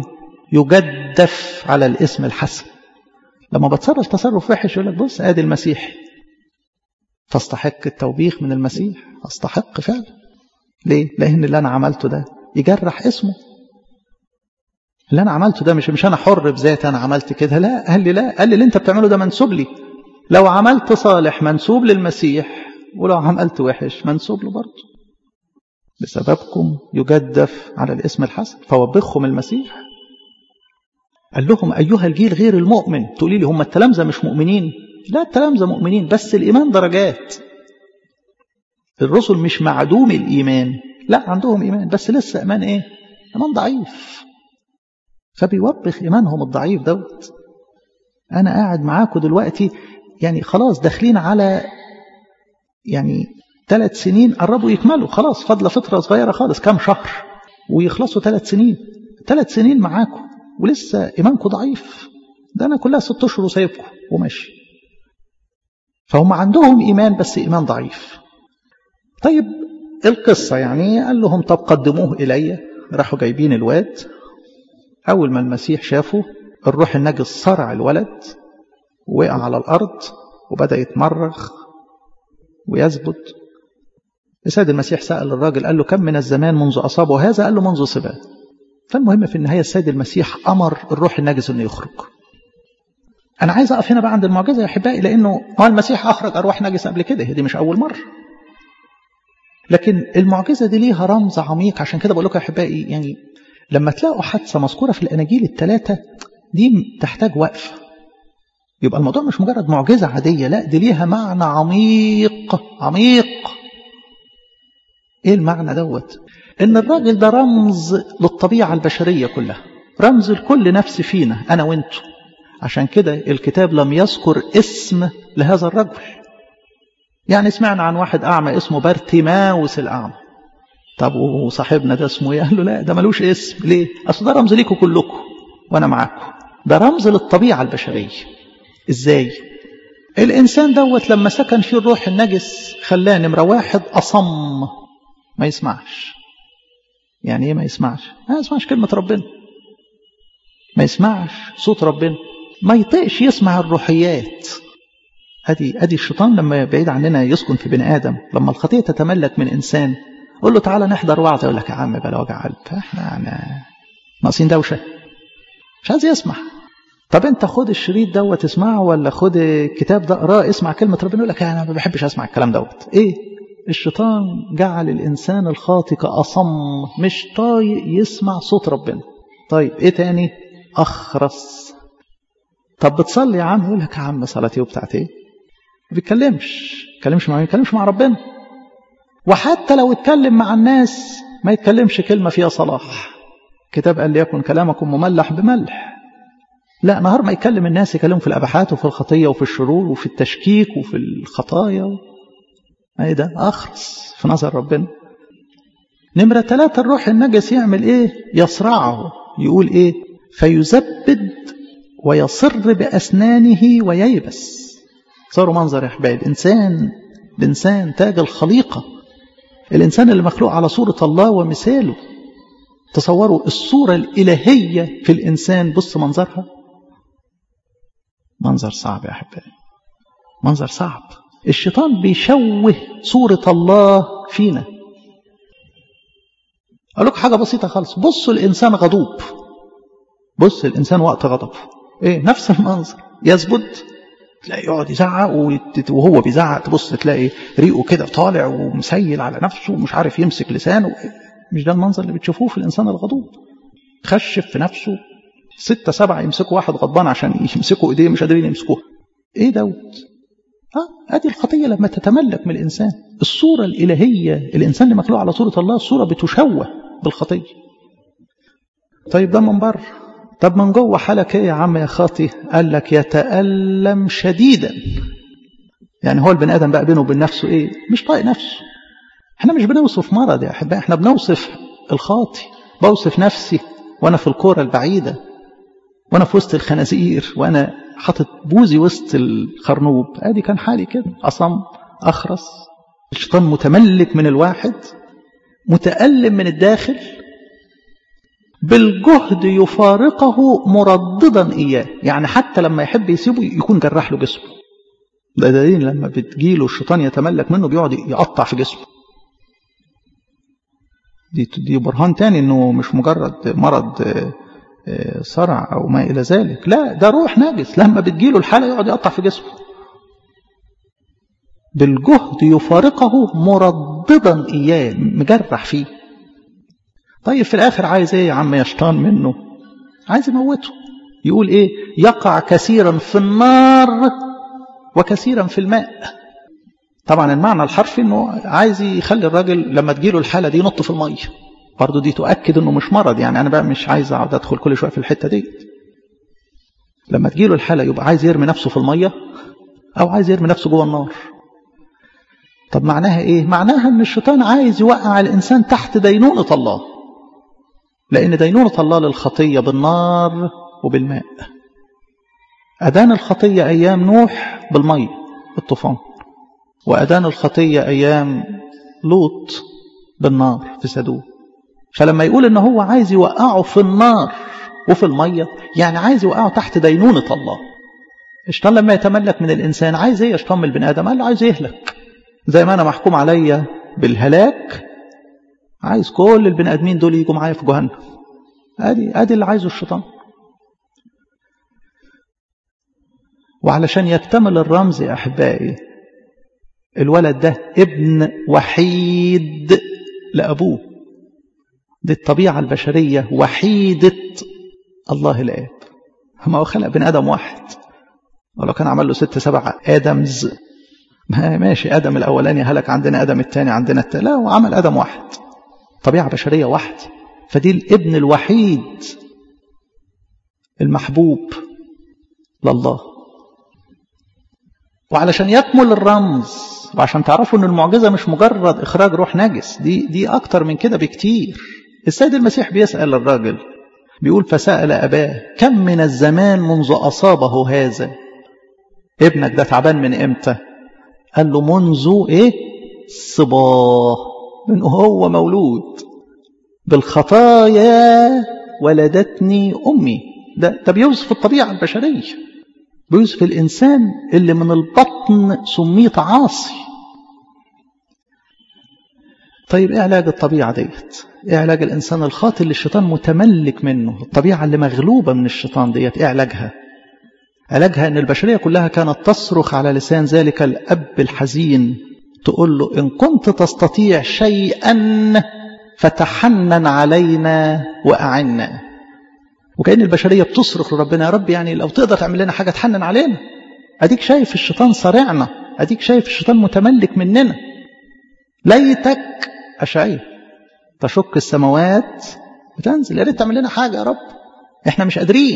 يجدف على الاسم الحسن لما بتصرف تصرف وحش يقول لك بص ادي المسيح تستحق التوبيخ من المسيح استحق فعلا ليه لان اللي انا عملته ده يجرح اسمه اللي انا عملته ده مش مش انا حر بذاتي انا عملت كده لا قال لي لا قال لي اللي انت بتعمله ده منسوب لي لو عملت صالح منسوب للمسيح ولو عملت وحش منسوب له برضه بسببكم يجدف على الاسم الحسن فوبخهم المسيح قال لهم أيها الجيل غير المؤمن تقولي لي هم التلامذة مش مؤمنين لا التلامذة مؤمنين بس الإيمان درجات الرسل مش معدوم الإيمان لا عندهم إيمان بس لسه إيمان إيه إيمان ضعيف فبيوبخ إيمانهم الضعيف دوت أنا قاعد معاكم دلوقتي يعني خلاص داخلين على يعني ثلاث سنين قربوا يكملوا خلاص فاضله فتره صغيره خالص كام شهر ويخلصوا ثلاث سنين ثلاث سنين معاكم ولسه ايمانكم ضعيف ده انا كلها ست اشهر وسايبكم وماشي فهم عندهم ايمان بس ايمان ضعيف طيب القصه يعني قال لهم طب قدموه الي راحوا جايبين الواد اول ما المسيح شافه الروح النجس صرع الولد وقع على الارض وبدا يتمرغ ويثبت السيد المسيح سأل الراجل قال له كم من الزمان منذ أصابه هذا قال له منذ صباه فالمهم في النهاية السيد المسيح أمر الروح النجس أنه يخرج أنا عايز أقف هنا بقى عند المعجزة يا أحبائي لأنه هو المسيح أخرج أرواح نجس قبل كده دي مش أول مرة لكن المعجزة دي ليها رمز عميق عشان كده بقول لكم يا أحبائي يعني لما تلاقوا حادثة مذكورة في الأناجيل الثلاثة دي تحتاج وقفة يبقى الموضوع مش مجرد معجزة عادية لا دي ليها معنى عميق عميق ايه المعنى دوت ان الراجل ده رمز للطبيعة البشرية كلها رمز لكل نفس فينا انا وانتو عشان كده الكتاب لم يذكر اسم لهذا الرجل يعني سمعنا عن واحد اعمى اسمه بارتيماوس الاعمى طب وصاحبنا ده اسمه ايه قال له لا ده ملوش اسم ليه اصل ده رمز ليكم كلكم وانا معاكم ده رمز للطبيعة البشرية ازاي الانسان دوت لما سكن فيه الروح النجس خلاه نمرة واحد اصم ما يسمعش يعني ايه ما يسمعش ما يسمعش كلمة ربنا ما يسمعش صوت ربنا ما يطيقش يسمع الروحيات ادي ادي الشيطان لما بعيد عننا يسكن في بني ادم لما الخطيه تتملك من انسان قول له تعالى نحضر وعظه يقول لك يا عم بلا وجع قلب احنا يعني ناقصين دوشه مش عايز يسمع طب انت خد الشريط دوت اسمعه ولا خد الكتاب ده اقراه اسمع كلمه ربنا يقول لك انا ما بحبش اسمع الكلام دوت ايه الشيطان جعل الانسان الخاطئ كاصم مش طايق يسمع صوت ربنا طيب ايه تاني اخرس طب بتصلي يا عم يقول لك يا عم صلاتي وبتاعت ايه ما بيتكلمش بيتكلمش مع مين بيتكلمش مع ربنا وحتى لو اتكلم مع الناس ما يتكلمش كلمه فيها صلاح كتاب قال ليكن كلامكم مملح بملح لا نهار ما يكلم الناس يكلمهم في الاباحات وفي الخطيه وفي الشرور وفي التشكيك وفي الخطايا ايه ده اخرس في نظر ربنا نمرة ثلاثة الروح النجس يعمل ايه يصرعه يقول ايه فيزبد ويصر بأسنانه وييبس صاروا منظر يا احبائي الانسان الانسان تاج الخليقة الانسان اللي مخلوق على صورة الله ومثاله تصوروا الصورة الإلهية في الإنسان بص منظرها منظر صعب يا أحبائي منظر صعب الشيطان بيشوه صورة الله فينا أقول لكم حاجة بسيطة خالص بصوا الإنسان غضوب بص الإنسان وقت غضب إيه نفس المنظر يثبت تلاقي يقعد يزعق وهو بيزعق تبص تلاقي ريقه كده طالع ومسيل على نفسه ومش عارف يمسك لسانه مش ده المنظر اللي بتشوفوه في الإنسان الغضوب خشف في نفسه ستة سبعة يمسكوا واحد غضبان عشان يمسكوا ايديه مش قادرين يمسكوها ايه دوت ها ادي الخطيه لما تتملك من الانسان الصوره الالهيه الانسان اللي مخلوق على صوره الله الصوره بتشوه بالخطيه طيب ده من بره طب من جوه حالك ايه يا عم يا خاطي قال لك يتالم شديدا يعني هو البني ادم بقى بينه وبين نفسه ايه مش طايق نفسه احنا مش بنوصف مرض يا احبائي احنا بنوصف الخاطي بوصف نفسي وانا في الكوره البعيده وانا في وسط الخنازير وانا حاطط بوزي وسط الخرنوب ادي كان حالي كده اصم اخرس الشيطان متملك من الواحد متألم من الداخل بالجهد يفارقه مرددا إياه يعني حتى لما يحب يسيبه يكون جرح له جسمه ده دليل لما بتجيله الشيطان يتملك منه بيقعد يقطع في جسمه دي دي برهان تاني انه مش مجرد مرض صرع او ما الى ذلك لا ده روح نجس لما بتجيله الحاله يقعد يقطع في جسمه بالجهد يفارقه مرددا اياه مجرح فيه طيب في الاخر عايز ايه يا عم يشطان منه عايز يموته يقول ايه يقع كثيرا في النار وكثيرا في الماء طبعا المعنى الحرفي انه عايز يخلي الراجل لما تجيله الحاله دي ينط في الميه برضه دي تؤكد انه مش مرض يعني انا بقى مش عايز اقعد ادخل كل شويه في الحته دي لما تجيله الحاله يبقى عايز يرمي نفسه في الميه او عايز يرمي نفسه جوه النار طب معناها ايه معناها ان الشيطان عايز يوقع الانسان تحت دينونه الله لان دينونه الله للخطيه بالنار وبالماء أدان الخطية أيام نوح بالمية بالطوفان وأدان الخطية أيام لوط بالنار في سدوم فلما يقول إن هو عايز يوقعه في النار وفي المية يعني عايز يوقعه تحت دينونة الله الشيطان لما يتملك من الإنسان عايز إيه يشطن من البني آدم قال له عايز يهلك زي ما أنا محكوم عليا بالهلاك عايز كل البني آدمين دول يجوا معايا في جهنم ادي ادي اللي عايزه الشيطان وعلشان يكتمل الرمز يا احبائي الولد ده ابن وحيد لابوه دي الطبيعه البشريه وحيده الله الاب ما هو خلق بني ادم واحد ولو كان عمل له ست سبع ادمز ما ماشي ادم الاولاني هلك عندنا ادم الثاني عندنا التاني لا هو عمل ادم واحد طبيعه بشريه واحد فدي الابن الوحيد المحبوب لله وعلشان يكمل الرمز وعشان تعرفوا ان المعجزه مش مجرد اخراج روح نجس دي دي اكتر من كده بكتير السيد المسيح بيسال الراجل بيقول فسال اباه كم من الزمان منذ اصابه هذا ابنك ده تعبان من امتى قال له منذ ايه صباه من هو مولود بالخطايا ولدتني امي ده ده بيوصف الطبيعه البشريه بيوصف الإنسان اللي من البطن سميت عاصي طيب ايه علاج الطبيعة ديت ايه علاج الإنسان الخاطئ اللي الشيطان متملك منه الطبيعة اللي مغلوبة من الشيطان ديت ايه علاجها علاجها ان البشرية كلها كانت تصرخ على لسان ذلك الأب الحزين تقول له إن كنت تستطيع شيئا فتحنن علينا وأعنا وكأن البشرية بتصرخ لربنا يا رب يعني لو تقدر تعمل لنا حاجة تحنن علينا أديك شايف الشيطان صارعنا أديك شايف الشيطان متملك مننا ليتك أشعية تشك السماوات وتنزل يا ريت تعمل لنا حاجة يا رب احنا مش قادرين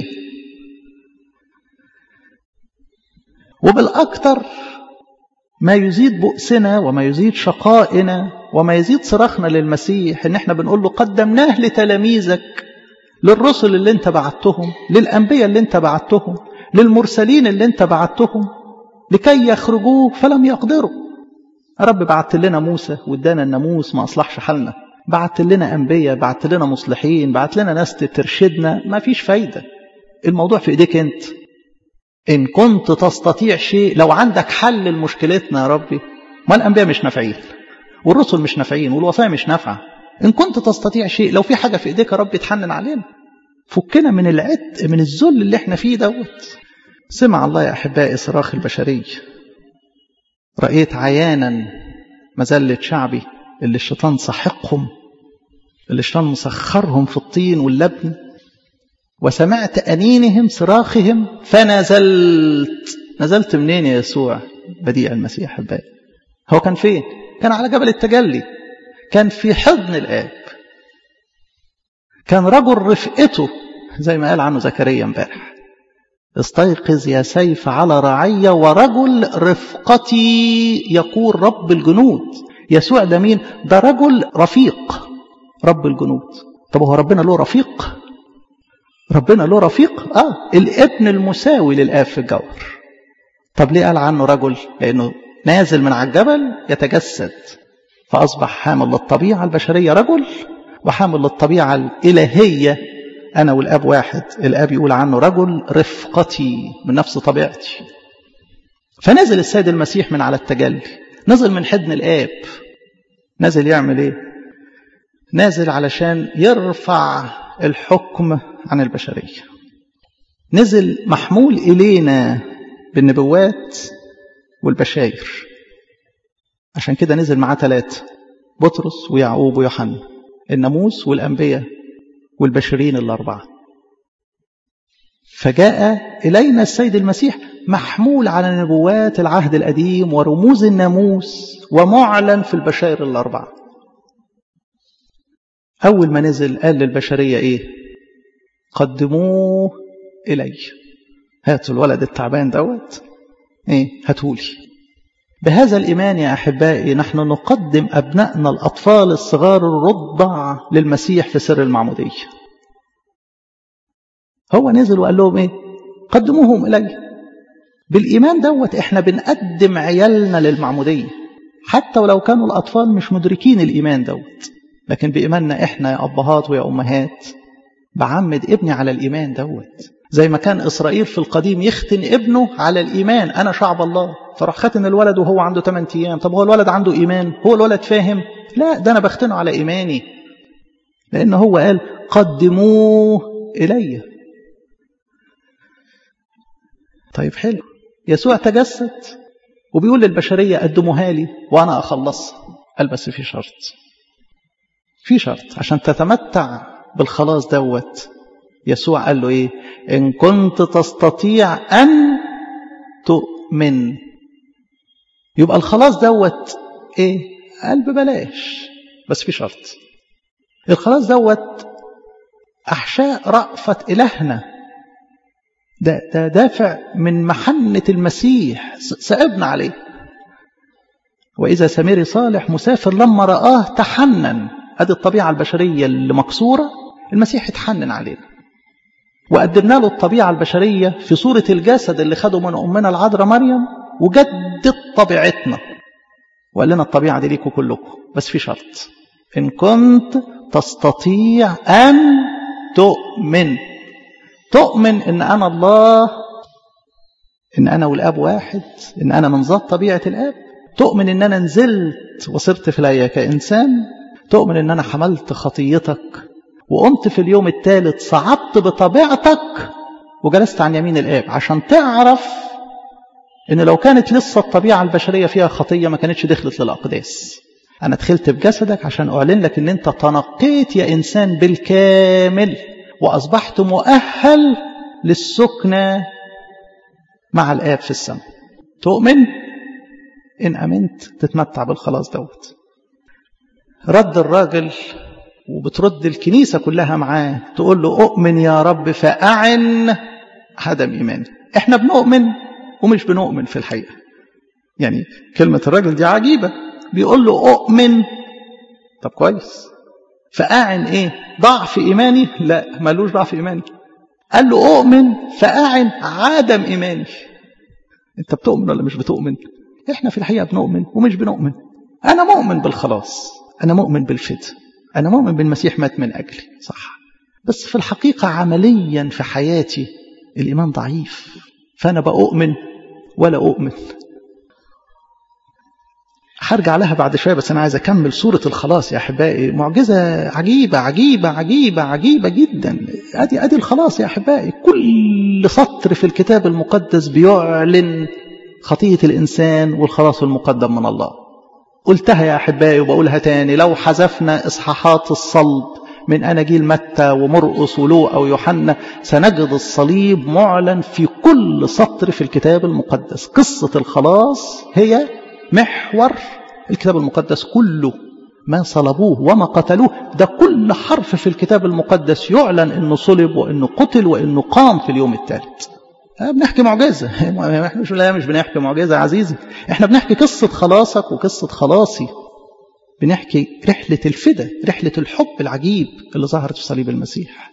وبالأكثر ما يزيد بؤسنا وما يزيد شقائنا وما يزيد صراخنا للمسيح ان احنا بنقول له قدمناه لتلاميذك للرسل اللي انت بعتهم للأنبياء اللي انت بعتهم للمرسلين اللي انت بعتهم لكي يخرجوه فلم يقدروا رب بعت لنا موسى وادانا الناموس ما أصلحش حالنا بعت لنا أنبياء بعت لنا مصلحين بعت لنا ناس ترشدنا ما فيش فايدة الموضوع في إيديك أنت إن كنت تستطيع شيء لو عندك حل لمشكلتنا يا ربي ما الأنبياء مش نافعين والرسل مش نافعين والوصايا مش نافعه إن كنت تستطيع شيء لو في حاجة في إيديك يا رب تحنن علينا فكنا من العتق من الذل اللي احنا فيه دوت سمع الله يا أحبائي صراخ البشرية رأيت عيانا مزلة شعبي اللي الشيطان سحقهم اللي الشيطان مسخرهم في الطين واللبن وسمعت أنينهم صراخهم فنزلت نزلت منين يا يسوع بديع المسيح أحبائي هو كان فين كان على جبل التجلي كان في حضن الآب كان رجل رفقته زي ما قال عنه زكريا امبارح استيقظ يا سيف على رعية ورجل رفقتي يقول رب الجنود يسوع ده مين ده رجل رفيق رب الجنود طب هو ربنا له رفيق ربنا له رفيق اه الابن المساوي للاب في الجوهر طب ليه قال عنه رجل لانه نازل من على الجبل يتجسد فأصبح حامل للطبيعة البشرية رجل وحامل للطبيعة الإلهية أنا والأب واحد الأب يقول عنه رجل رفقتي من نفس طبيعتي فنزل السيد المسيح من على التجلي نزل من حضن الآب نزل يعمل إيه نازل علشان يرفع الحكم عن البشرية نزل محمول إلينا بالنبوات والبشاير عشان كده نزل معاه ثلاثة بطرس ويعقوب ويوحنا الناموس والأنبياء والبشرين الأربعة فجاء إلينا السيد المسيح محمول على نبوات العهد القديم ورموز الناموس ومعلن في البشائر الأربعة أول ما نزل قال للبشرية إيه قدموه إلي هاتوا الولد التعبان دوت إيه هاتولي بهذا الإيمان يا أحبائي نحن نقدم أبنائنا الأطفال الصغار الرضع للمسيح في سر المعمودية هو نزل وقال لهم إيه قدموهم إلي بالإيمان دوت إحنا بنقدم عيالنا للمعمودية حتى ولو كانوا الأطفال مش مدركين الإيمان دوت لكن بإيماننا إحنا يا أبهات ويا أمهات بعمد ابني على الإيمان دوت زي ما كان إسرائيل في القديم يختن ابنه على الإيمان أنا شعب الله فراح ختن الولد وهو عنده 8 أيام طب هو الولد عنده إيمان هو الولد فاهم لا ده أنا بختنه على إيماني لأن هو قال قدموه إلي طيب حلو يسوع تجسد وبيقول للبشرية قدموها لي وأنا أخلصها قال بس في شرط في شرط عشان تتمتع بالخلاص دوت يسوع قال له ايه ان كنت تستطيع ان تؤمن يبقى الخلاص دوت ايه قال ببلاش بس في شرط الخلاص دوت احشاء رأفة الهنا ده, ده دافع من محنة المسيح سأبنى عليه وإذا سميري صالح مسافر لما رآه تحنن هذه الطبيعة البشرية اللي مكسورة المسيح اتحنن علينا وقدمنا له الطبيعة البشرية في صورة الجسد اللي خده من أمنا العذراء مريم وجدد طبيعتنا وقال لنا الطبيعة دي ليكم كلكم بس في شرط إن كنت تستطيع أن تؤمن تؤمن إن أنا الله إن أنا والآب واحد إن أنا من ذات طبيعة الآب تؤمن إن أنا نزلت وصرت في الآية كإنسان تؤمن إن أنا حملت خطيتك وقمت في اليوم الثالث صعدت بطبيعتك وجلست عن يمين الآب عشان تعرف إن لو كانت لسه الطبيعة البشرية فيها خطية ما كانتش دخلت للأقداس أنا دخلت بجسدك عشان أعلن لك إن أنت تنقيت يا إنسان بالكامل وأصبحت مؤهل للسكنة مع الآب في السماء تؤمن إن أمنت تتمتع بالخلاص دوت رد الراجل وبترد الكنيسة كلها معاه تقول له أؤمن يا رب فأعن عدم إيماني إحنا بنؤمن ومش بنؤمن في الحقيقة يعني كلمة الراجل دي عجيبة بيقول له أؤمن طب كويس فأعن إيه ضعف إيماني لا ملوش ضعف إيماني قال له أؤمن فأعن عدم إيماني أنت بتؤمن ولا مش بتؤمن إحنا في الحقيقة بنؤمن ومش بنؤمن أنا مؤمن بالخلاص أنا مؤمن بالفداء أنا مؤمن بالمسيح مات من أجلي صح بس في الحقيقة عمليا في حياتي الإيمان ضعيف فأنا بأؤمن ولا أؤمن هرجع لها بعد شوية بس أنا عايز أكمل سورة الخلاص يا أحبائي معجزة عجيبة عجيبة عجيبة عجيبة جدا أدي أدي الخلاص يا أحبائي كل سطر في الكتاب المقدس بيعلن خطية الإنسان والخلاص المقدم من الله قلتها يا أحبائي وبقولها تاني لو حذفنا إصحاحات الصلب من أناجيل متى ومرقس ولوقا ويوحنا سنجد الصليب معلن في كل سطر في الكتاب المقدس قصة الخلاص هي محور الكتاب المقدس كله ما صلبوه وما قتلوه ده كل حرف في الكتاب المقدس يعلن انه صلب وانه قتل وانه قام في اليوم الثالث بنحكي معجزة احنا مش لا مش بنحكي معجزة عزيزي احنا بنحكي قصة خلاصك وقصة خلاصي بنحكي رحلة الفدا رحلة الحب العجيب اللي ظهرت في صليب المسيح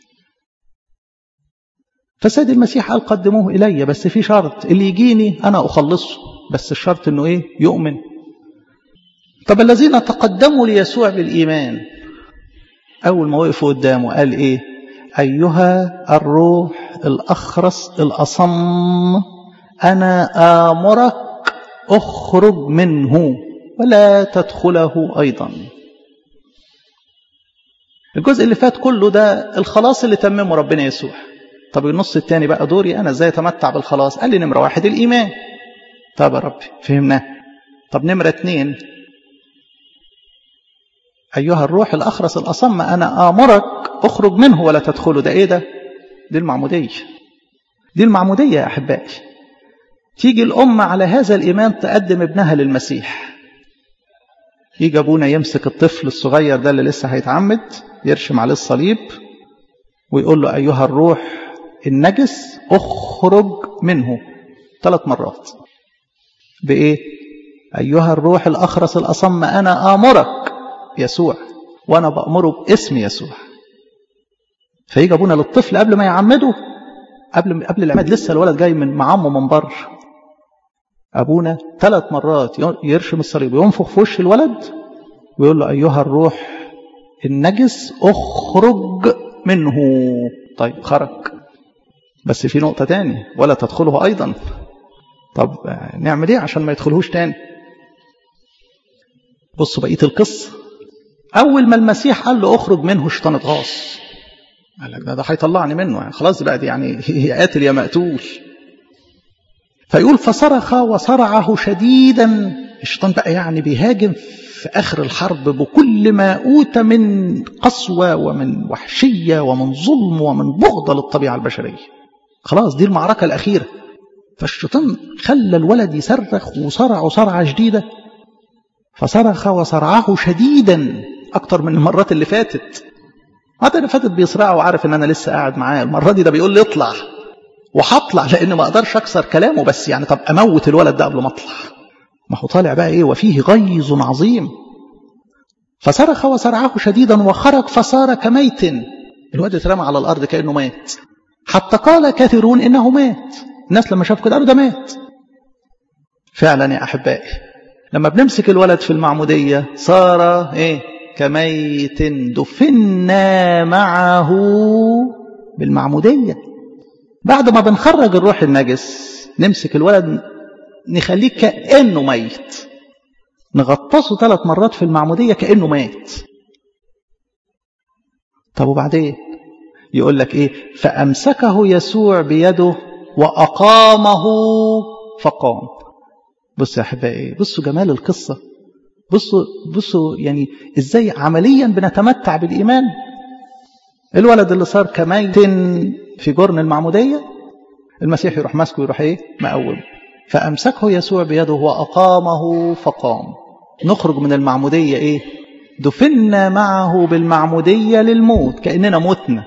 فسيد المسيح قال قدموه إلي بس في شرط اللي يجيني أنا أخلصه بس الشرط أنه إيه يؤمن طب الذين تقدموا ليسوع بالإيمان أول ما وقفوا قدامه قال إيه أيها الروح الأخرس الأصم أنا آمرك اخرج منه ولا تدخله أيضا الجزء اللي فات كله ده الخلاص اللي تممه ربنا يسوع طب النص الثاني بقى دوري أنا ازاي أتمتع بالخلاص قال لي نمرة واحد الإيمان طب يا ربي فهمناه طب نمرة اتنين أيها الروح الأخرس الأصم أنا آمرك اخرج منه ولا تدخله ده إيه ده دي المعمودية دي المعمودية يا أحبائي تيجي الأمة على هذا الإيمان تقدم ابنها للمسيح يجي أبونا يمسك الطفل الصغير ده اللي لسه هيتعمد يرشم عليه الصليب ويقول له أيها الروح النجس اخرج منه ثلاث مرات بإيه أيها الروح الأخرس الأصم أنا آمرك يسوع وأنا بأمره باسم يسوع فيجي أبونا للطفل قبل ما يعمده قبل قبل العماد لسه الولد جاي من معمه من بره أبونا ثلاث مرات يرشم الصليب وينفخ في وش الولد ويقول له أيها الروح النجس اخرج منه طيب خرج بس في نقطة تاني ولا تدخله أيضا طب نعمل ايه عشان ما يدخلهوش تاني بصوا بقية القصة أول ما المسيح قال له اخرج منه الشيطان اتغاص قال لك ده ده هيطلعني منه يعني خلاص بقى دي يعني يا قاتل يا مقتول فيقول فصرخ وصرعه شديدا الشيطان بقى يعني بيهاجم في آخر الحرب بكل ما أوتى من قسوة ومن وحشية ومن ظلم ومن بغضة للطبيعة البشرية خلاص دي المعركة الأخيرة فالشيطان خلى الولد يصرخ وصرعه صرعة شديدة فصرخ وصرعه شديدا أكتر من المرات اللي فاتت المرات اللي فاتت بيصرعه وعارف إن أنا لسه قاعد معاه المرة دي ده بيقول لي اطلع وهطلع لأن ما أقدرش أكسر كلامه بس يعني طب أموت الولد ده قبل ما أطلع ما هو طالع بقى إيه وفيه غيظ عظيم فصرخ وصرعه شديدا وخرج فصار كميت الواد اترمى على الأرض كأنه مات حتى قال كثيرون إنه مات الناس لما شافوا كده قالوا ده مات فعلا يا أحبائي لما بنمسك الولد في المعمودية صار إيه كميت دفنا معه بالمعمودية بعد ما بنخرج الروح النجس نمسك الولد نخليه كأنه ميت نغطسه ثلاث مرات في المعمودية كأنه مات طب وبعدين يقول لك ايه فأمسكه يسوع بيده وأقامه فقام بصوا يا أحبائي بصوا جمال القصة بصوا بصوا يعني ازاي عمليا بنتمتع بالإيمان الولد اللي صار كميت في جرن المعمودية المسيح يروح ماسكه ويروح ايه مقوم فأمسكه يسوع بيده وأقامه فقام نخرج من المعمودية ايه دفنا معه بالمعمودية للموت كأننا متنا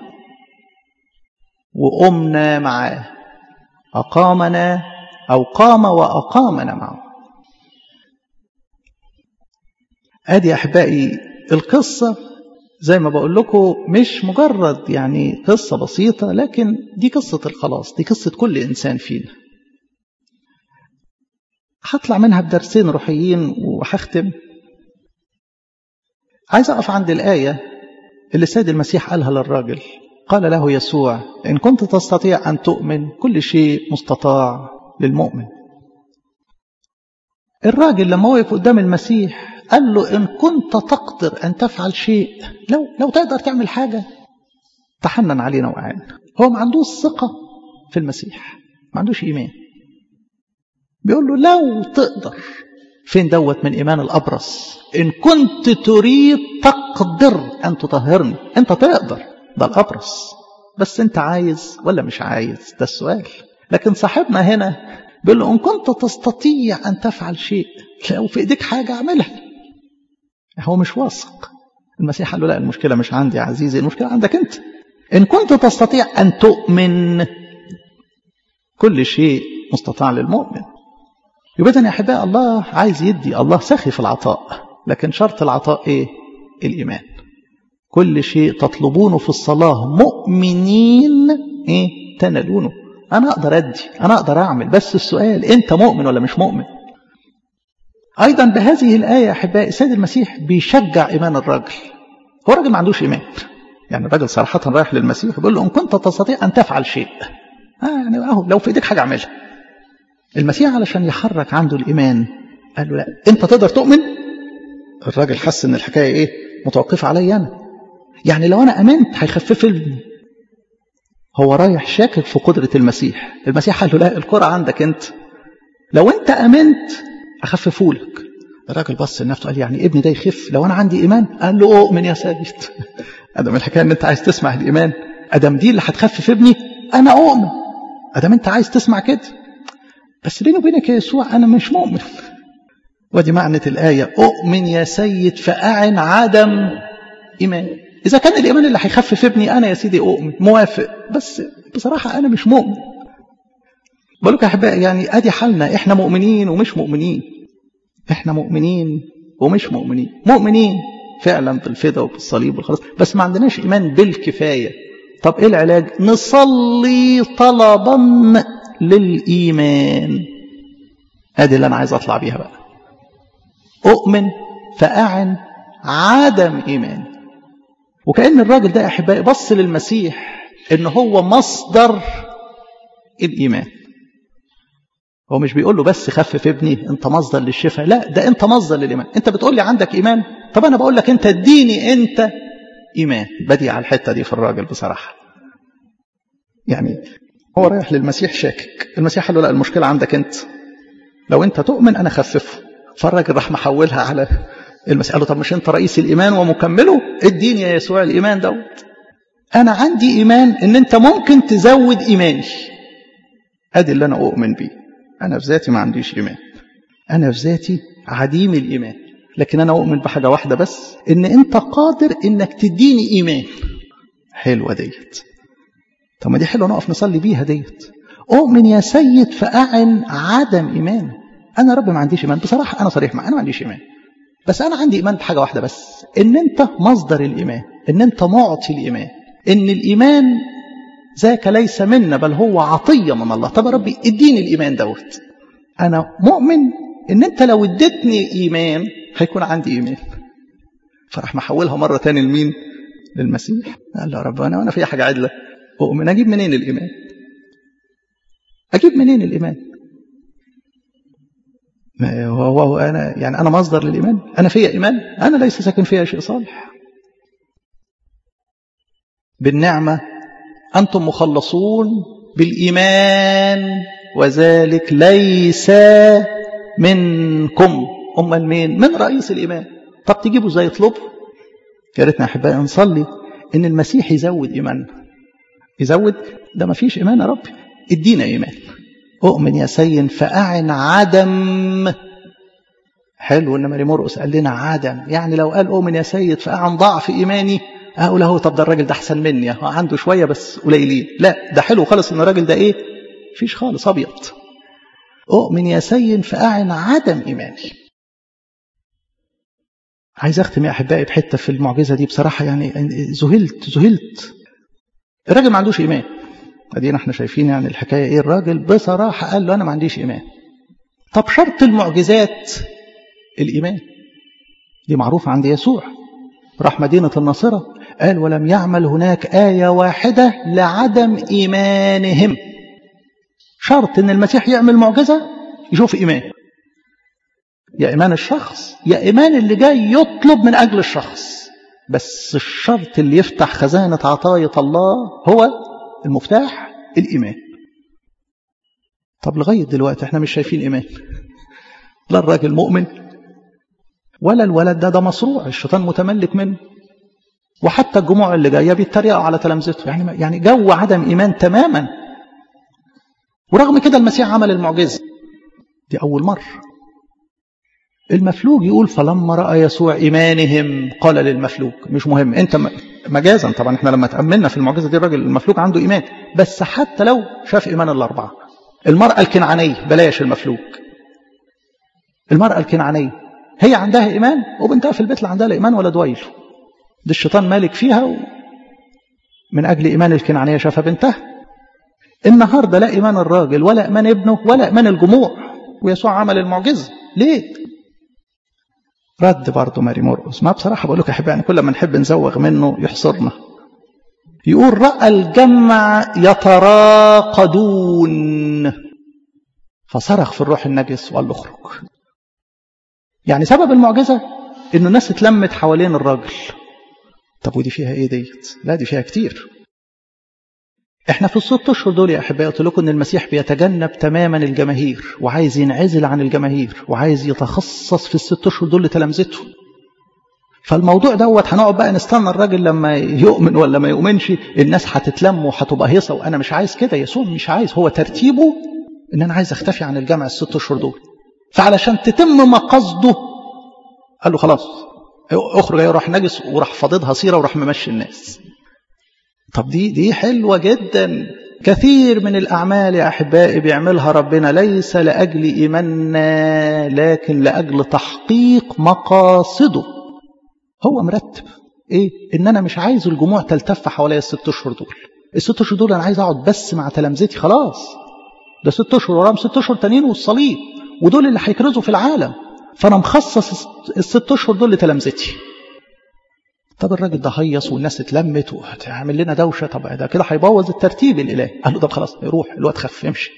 وقمنا معاه أقامنا أو قام وأقامنا معه أدي أحبائي القصة زي ما بقول لكم مش مجرد يعني قصة بسيطة لكن دي قصة الخلاص دي قصة كل إنسان فينا هطلع منها بدرسين روحيين وهختم عايز أقف عند الآية اللي السيد المسيح قالها للراجل قال له يسوع إن كنت تستطيع أن تؤمن كل شيء مستطاع للمؤمن الراجل لما وقف قدام المسيح قال له إن كنت تقدر أن تفعل شيء لو لو تقدر تعمل حاجة تحنن علينا وعانا هو ما عندوش ثقة في المسيح ما عندوش إيمان بيقول له لو تقدر فين دوت من إيمان الأبرص إن كنت تريد تقدر أن تطهرني أنت تقدر ده الأبرص بس أنت عايز ولا مش عايز ده السؤال لكن صاحبنا هنا بيقول له إن كنت تستطيع أن تفعل شيء لو في إيديك حاجة اعملها هو مش واثق المسيح قال له لا المشكلة مش عندي يا عزيزي المشكلة عندك أنت إن كنت تستطيع أن تؤمن كل شيء مستطاع للمؤمن يبقى يا أحباء الله عايز يدي الله سخي في العطاء لكن شرط العطاء إيه الإيمان كل شيء تطلبونه في الصلاة مؤمنين إيه تنالونه أنا أقدر أدي أنا أقدر أعمل بس السؤال أنت مؤمن ولا مش مؤمن أيضا بهذه الآية أحبائي السيد المسيح بيشجع إيمان الراجل هو راجل ما عندوش إيمان يعني الراجل صراحة رايح للمسيح بيقول له إن كنت تستطيع أن تفعل شيء آه يعني أهو لو في إيديك حاجة اعملها المسيح علشان يحرك عنده الإيمان قال له لا أنت تقدر تؤمن الراجل حس إن الحكاية إيه متوقفة عليا أنا يعني لو أنا أمنت هيخفف لي هو رايح شاكك في قدرة المسيح المسيح قال له لا الكرة عندك أنت لو أنت أمنت أخففهولك الراجل بص لنفسه قال يعني ابني ده يخف لو أنا عندي إيمان قال له أؤمن يا سيد أدم الحكاية إن أنت عايز تسمع الإيمان أدم دي اللي هتخفف ابني أنا أؤمن أدم أنت عايز تسمع كده بس بيني وبينك يا يسوع أنا مش مؤمن ودي معنى الآية أؤمن يا سيد فأعن عدم إيمان إذا كان الإيمان اللي هيخفف ابني أنا يا سيدي أؤمن موافق بس بصراحة أنا مش مؤمن بقولك يا أحبائي يعني أدي حالنا إحنا مؤمنين ومش مؤمنين إحنا مؤمنين ومش مؤمنين مؤمنين فعلا بالفدا وبالصليب والخلاص بس ما عندناش إيمان بالكفاية طب إيه العلاج نصلي طلبا للإيمان هذه اللي أنا عايز أطلع بيها بقى أؤمن فأعن عدم إيمان وكأن الراجل ده يا أحبائي بص للمسيح إن هو مصدر الإيمان هو مش بيقول له بس خفف ابني انت مصدر للشفاء لا ده انت مصدر للايمان انت بتقول لي عندك ايمان طب انا بقول لك انت اديني انت ايمان بدي على الحته دي في الراجل بصراحه يعني هو رايح للمسيح شاكك المسيح قال له لا المشكله عندك انت لو انت تؤمن انا خففه فالراجل راح محولها على المسيح قال له طب مش انت رئيس الايمان ومكمله اديني يا يسوع الايمان دوت انا عندي ايمان ان انت ممكن تزود ايماني ادي اللي انا اؤمن بيه أنا في ذاتي ما عنديش إيمان أنا في ذاتي عديم الإيمان لكن أنا أؤمن بحاجة واحدة بس إن أنت قادر إنك تديني إيمان حلوة ديت طب ما دي حلوة نقف نصلي بيها ديت أؤمن يا سيد فأعن عدم إيمان أنا رب ما عنديش إيمان بصراحة أنا صريح مع أنا ما عنديش إيمان بس أنا عندي إيمان بحاجة واحدة بس إن أنت مصدر الإيمان إن أنت معطي الإيمان إن الإيمان ذاك ليس منا بل هو عطية من الله طب يا ربي اديني الإيمان دوت أنا مؤمن إن أنت لو اديتني إيمان هيكون عندي إيمان فراح محولها مرة تاني لمين للمسيح قال له يا رب أنا وأنا في حاجة عدلة أؤمن أجيب منين الإيمان أجيب منين الإيمان ما هو, هو أنا يعني أنا مصدر للإيمان أنا فيا إيمان أنا ليس ساكن فيها شيء صالح بالنعمة أنتم مخلصون بالإيمان وذلك ليس منكم أمال مين من رئيس الإيمان طب تجيبوا زي يطلبوا يا ريتنا أحبائي نصلي إن المسيح يزود إيماننا يزود ده ما فيش إيمان يا رب ادينا إيمان أؤمن يا سيد فأعن عدم حلو إن ماري مرقس قال لنا عدم يعني لو قال أؤمن يا سيد فأعن ضعف إيماني اقول اهو طب ده الراجل ده احسن مني اهو عنده شويه بس قليلين لا ده حلو خالص ان الراجل ده ايه فيش خالص ابيض اؤمن يا سيد فاعن عدم ايماني عايز اختم يا احبائي بحته في المعجزه دي بصراحه يعني ذهلت ذهلت الراجل ما عندوش ايمان ادينا احنا شايفين يعني الحكايه ايه الراجل بصراحه قال له انا ما عنديش ايمان طب شرط المعجزات الايمان دي معروفه عند يسوع راح مدينه الناصره قال ولم يعمل هناك آية واحدة لعدم إيمانهم شرط إن المسيح يعمل معجزة يشوف إيمان يا إيمان الشخص يا إيمان اللي جاي يطلب من أجل الشخص بس الشرط اللي يفتح خزانة عطاية الله هو المفتاح الإيمان طب لغاية دلوقتي احنا مش شايفين إيمان لا الراجل مؤمن ولا الولد ده ده مصروع الشيطان متملك منه وحتى الجموع اللي جايه بيتريقوا على تلامذته يعني يعني جو عدم ايمان تماما ورغم كده المسيح عمل المعجزه دي اول مره المفلوج يقول فلما راى يسوع ايمانهم قال للمفلوج مش مهم انت مجازا طبعا احنا لما تاملنا في المعجزه دي الراجل المفلوج عنده ايمان بس حتى لو شاف ايمان الاربعه المراه الكنعانيه بلاش المفلوج المراه الكنعانيه هي عندها ايمان وبنتها في البيت لا عندها لا ايمان ولا دويل ده الشيطان مالك فيها و... من أجل إيمان الكنعانية شافها بنتها النهاردة لا إيمان الراجل ولا إيمان ابنه ولا إيمان الجموع ويسوع عمل المعجزة ليه رد برضه ماري مرقس ما بصراحة بقول لك أحب يعني كل ما نحب نزوغ منه يحصرنا يقول رأى الجمع يتراقدون فصرخ في الروح النجس وقال له اخرج يعني سبب المعجزة انه الناس اتلمت حوالين الراجل طب ودي فيها ايه ديت لا دي فيها كتير احنا في الست اشهر دول يا احبائي قلت لكم ان المسيح بيتجنب تماما الجماهير وعايز ينعزل عن الجماهير وعايز يتخصص في الست اشهر دول لتلامذته فالموضوع دوت هنقعد بقى نستنى الراجل لما يؤمن ولا ما يؤمنش الناس هتتلم وهتبقى هيصه وانا مش عايز كده يسوع مش عايز هو ترتيبه ان انا عايز اختفي عن الجامع الست اشهر دول فعلشان تتم مقاصده قال له خلاص اخرج يا روح نجس وراح فاضضها سيره وراح ممشي الناس طب دي دي حلوه جدا كثير من الاعمال يا احبائي بيعملها ربنا ليس لاجل ايماننا لكن لاجل تحقيق مقاصده هو مرتب ايه ان انا مش عايز الجموع تلتف حواليا الست اشهر دول الست اشهر دول انا عايز اقعد بس مع تلامذتي خلاص ده ست اشهر وراهم ست اشهر تانيين والصليب ودول اللي هيكرزوا في العالم فانا مخصص الست اشهر دول لتلامذتي طب الراجل ده هيص والناس اتلمت وهتعمل لنا دوشه طب ده كده هيبوظ الترتيب الالهي قال له طب خلاص روح الوقت خف امشي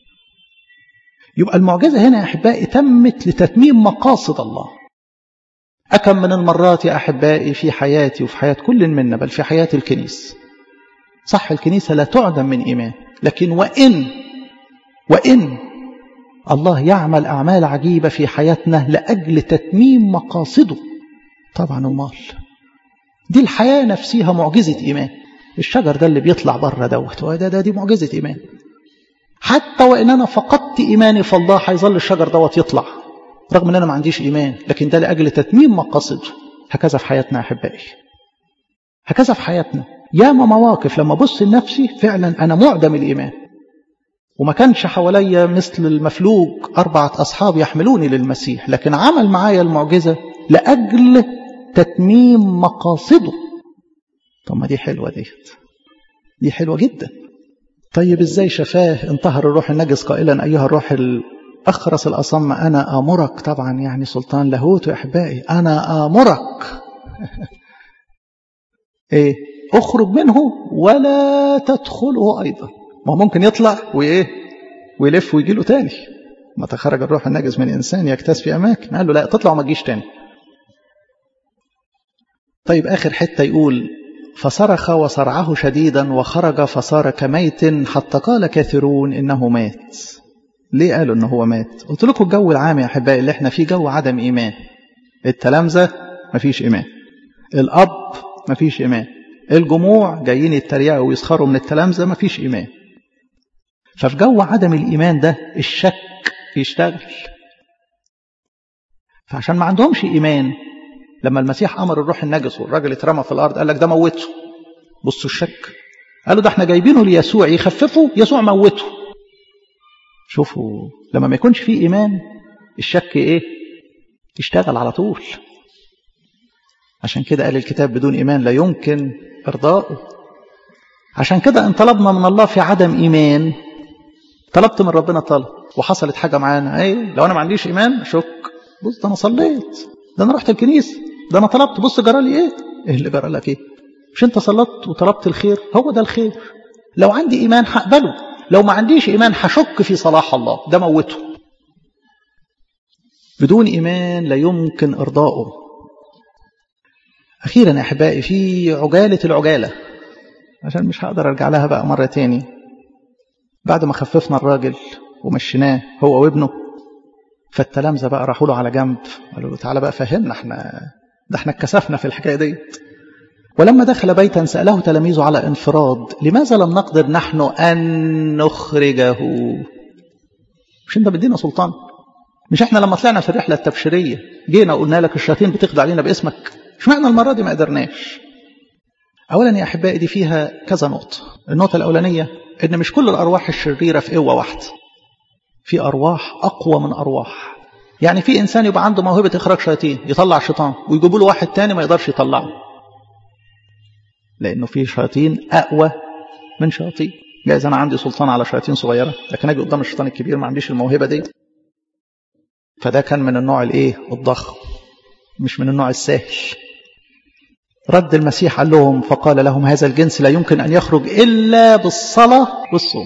يبقى المعجزه هنا يا احبائي تمت لتتميم مقاصد الله أكم من المرات يا أحبائي في حياتي وفي حياة كل منا بل في حياة الكنيسة صح الكنيسة لا تعدم من إيمان لكن وإن وإن الله يعمل أعمال عجيبة في حياتنا لأجل تتميم مقاصده طبعا المال دي الحياة نفسها معجزة إيمان الشجر ده اللي بيطلع بره دوت ده, ده دي معجزة إيمان حتى وإن أنا فقدت إيماني فالله هيظل الشجر دوت يطلع رغم ان انا ما عنديش ايمان لكن ده لاجل تتميم مقاصده هكذا في حياتنا يا احبائي هكذا في حياتنا ياما مواقف لما ابص لنفسي فعلا انا معدم الايمان وما كانش حواليا مثل المفلوج أربعة أصحاب يحملوني للمسيح لكن عمل معايا المعجزة لأجل تتميم مقاصده طب ما دي حلوة ديت دي حلوة جدا طيب ازاي شفاه انتهر الروح النجس قائلا أيها الروح أخرس الأصم أنا آمرك طبعا يعني سلطان لاهوت يا أحبائي أنا آمرك إيه أخرج منه ولا تدخله أيضا ما ممكن يطلع وإيه ويلف ويجي له تاني ما تخرج الروح النجس من إنسان يكتاز في أماكن قال له لا تطلع وما تجيش تاني طيب آخر حتة يقول فصرخ وصرعه شديدا وخرج فصار كميت حتى قال كثيرون إنه مات ليه قالوا إنه هو مات قلت لكم الجو العام يا أحبائي اللي احنا فيه جو عدم إيمان التلامذة مفيش إيمان الأب مفيش إيمان الجموع جايين يتريقوا ويسخروا من التلامذة مفيش إيمان ففي جو عدم الإيمان ده الشك يشتغل فعشان ما عندهمش إيمان لما المسيح أمر الروح النجس والراجل اترمى في الأرض قال لك ده موته بصوا الشك قالوا ده احنا جايبينه ليسوع يخففه يسوع موته شوفوا لما ما يكونش فيه إيمان الشك إيه يشتغل على طول عشان كده قال الكتاب بدون إيمان لا يمكن إرضاؤه عشان كده إن طلبنا من الله في عدم إيمان طلبت من ربنا طلب وحصلت حاجة معانا أي لو أنا ما عنديش إيمان أشك بص ده أنا صليت ده أنا رحت الكنيسة ده أنا طلبت بص جرى لي إيه إيه اللي جرى لك إيه مش أنت صلت وطلبت الخير هو ده الخير لو عندي إيمان هقبله لو ما عنديش إيمان هشك في صلاح الله ده موته بدون إيمان لا يمكن إرضاؤه أخيرا يا أحبائي في عجالة العجالة عشان مش هقدر أرجع لها بقى مرة تاني بعد ما خففنا الراجل ومشيناه هو وابنه فالتلامذة بقى راحوا له على جنب قالوا له تعالى بقى فهمنا احنا ده احنا اتكسفنا في الحكاية دي ولما دخل بيتا سأله تلاميذه على انفراد لماذا لم نقدر نحن أن نخرجه مش انت بدينا سلطان مش احنا لما طلعنا في الرحلة التبشيرية جينا قلنا لك الشياطين بتخضع علينا باسمك مش معنى المرة دي ما قدرناش أولا يا أحبائي دي فيها كذا نقطة النقطة الأولانية إن مش كل الأرواح الشريرة في قوة واحدة في أرواح أقوى من أرواح يعني في إنسان يبقى عنده موهبة إخراج شياطين يطلع الشيطان ويجيبوا له واحد تاني ما يقدرش يطلعه لأنه في شياطين أقوى من شياطين جايز أنا عندي سلطان على شياطين صغيرة لكن أجي قدام الشيطان الكبير ما عنديش الموهبة دي فده كان من النوع الإيه الضخم مش من النوع السهل رد المسيح قال لهم فقال لهم هذا الجنس لا يمكن أن يخرج إلا بالصلاة والصوم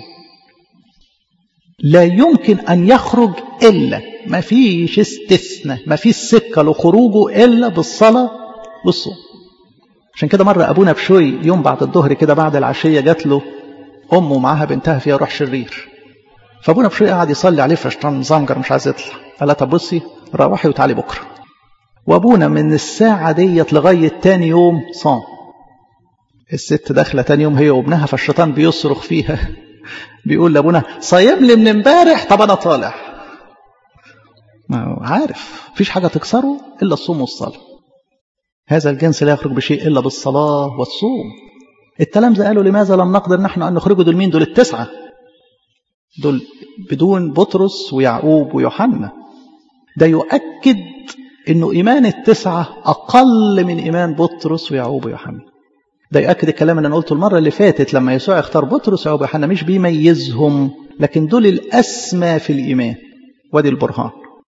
لا يمكن أن يخرج إلا ما فيش استثناء ما فيش سكة لخروجه إلا بالصلاة والصوم عشان كده مرة أبونا بشوي يوم بعد الظهر كده بعد العشية جات له أمه معاها بنتها فيها روح شرير فأبونا بشوي قعد يصلي عليه فشطان زمجر مش عايز يطلع قال لها طب بصي روحي وتعالي بكرة وأبونا من الساعة ديت لغاية تاني يوم صام الست داخلة تاني يوم هي وابنها فالشيطان بيصرخ فيها بيقول لابونا صايم لي من امبارح طب انا طالع ما عارف مفيش حاجه تكسره الا الصوم والصلاه هذا الجنس لا يخرج بشيء الا بالصلاه والصوم التلامذه قالوا لماذا لم نقدر نحن ان نخرجه دول مين دول التسعه دول بدون بطرس ويعقوب ويوحنا ده يؤكد انه ايمان التسعه اقل من ايمان بطرس ويعقوب ويوحنا ده يؤكد الكلام اللي انا قلته المره اللي فاتت لما يسوع اختار بطرس ويعقوب ويوحنا مش بيميزهم لكن دول الاسمى في الايمان وادي البرهان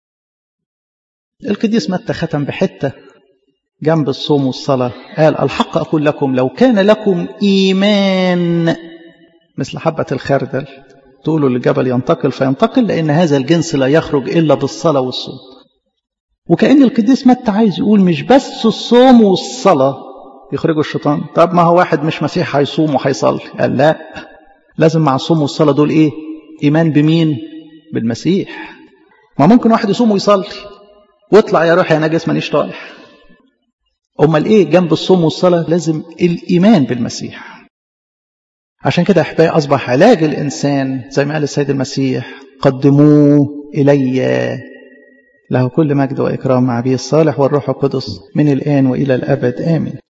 القديس متى ختم بحته جنب الصوم والصلاه قال الحق اقول لكم لو كان لكم ايمان مثل حبه الخردل تقولوا للجبل ينتقل فينتقل لان هذا الجنس لا يخرج الا بالصلاه والصوم وكأن القديس متى عايز يقول مش بس الصوم والصلاه يخرجوا الشيطان طب ما هو واحد مش مسيح هيصوم وهيصلي قال لا لازم مع الصوم والصلاه دول ايه ايمان بمين بالمسيح ما ممكن واحد يصوم ويصلي واطلع يا روح يا نجس مانيش طالع امال ايه جنب الصوم والصلاه لازم الايمان بالمسيح عشان كده احبائي اصبح علاج الانسان زي ما قال السيد المسيح قدموه الي له كل مجد واكرام مع ابيه الصالح والروح القدس من الان والى الابد امين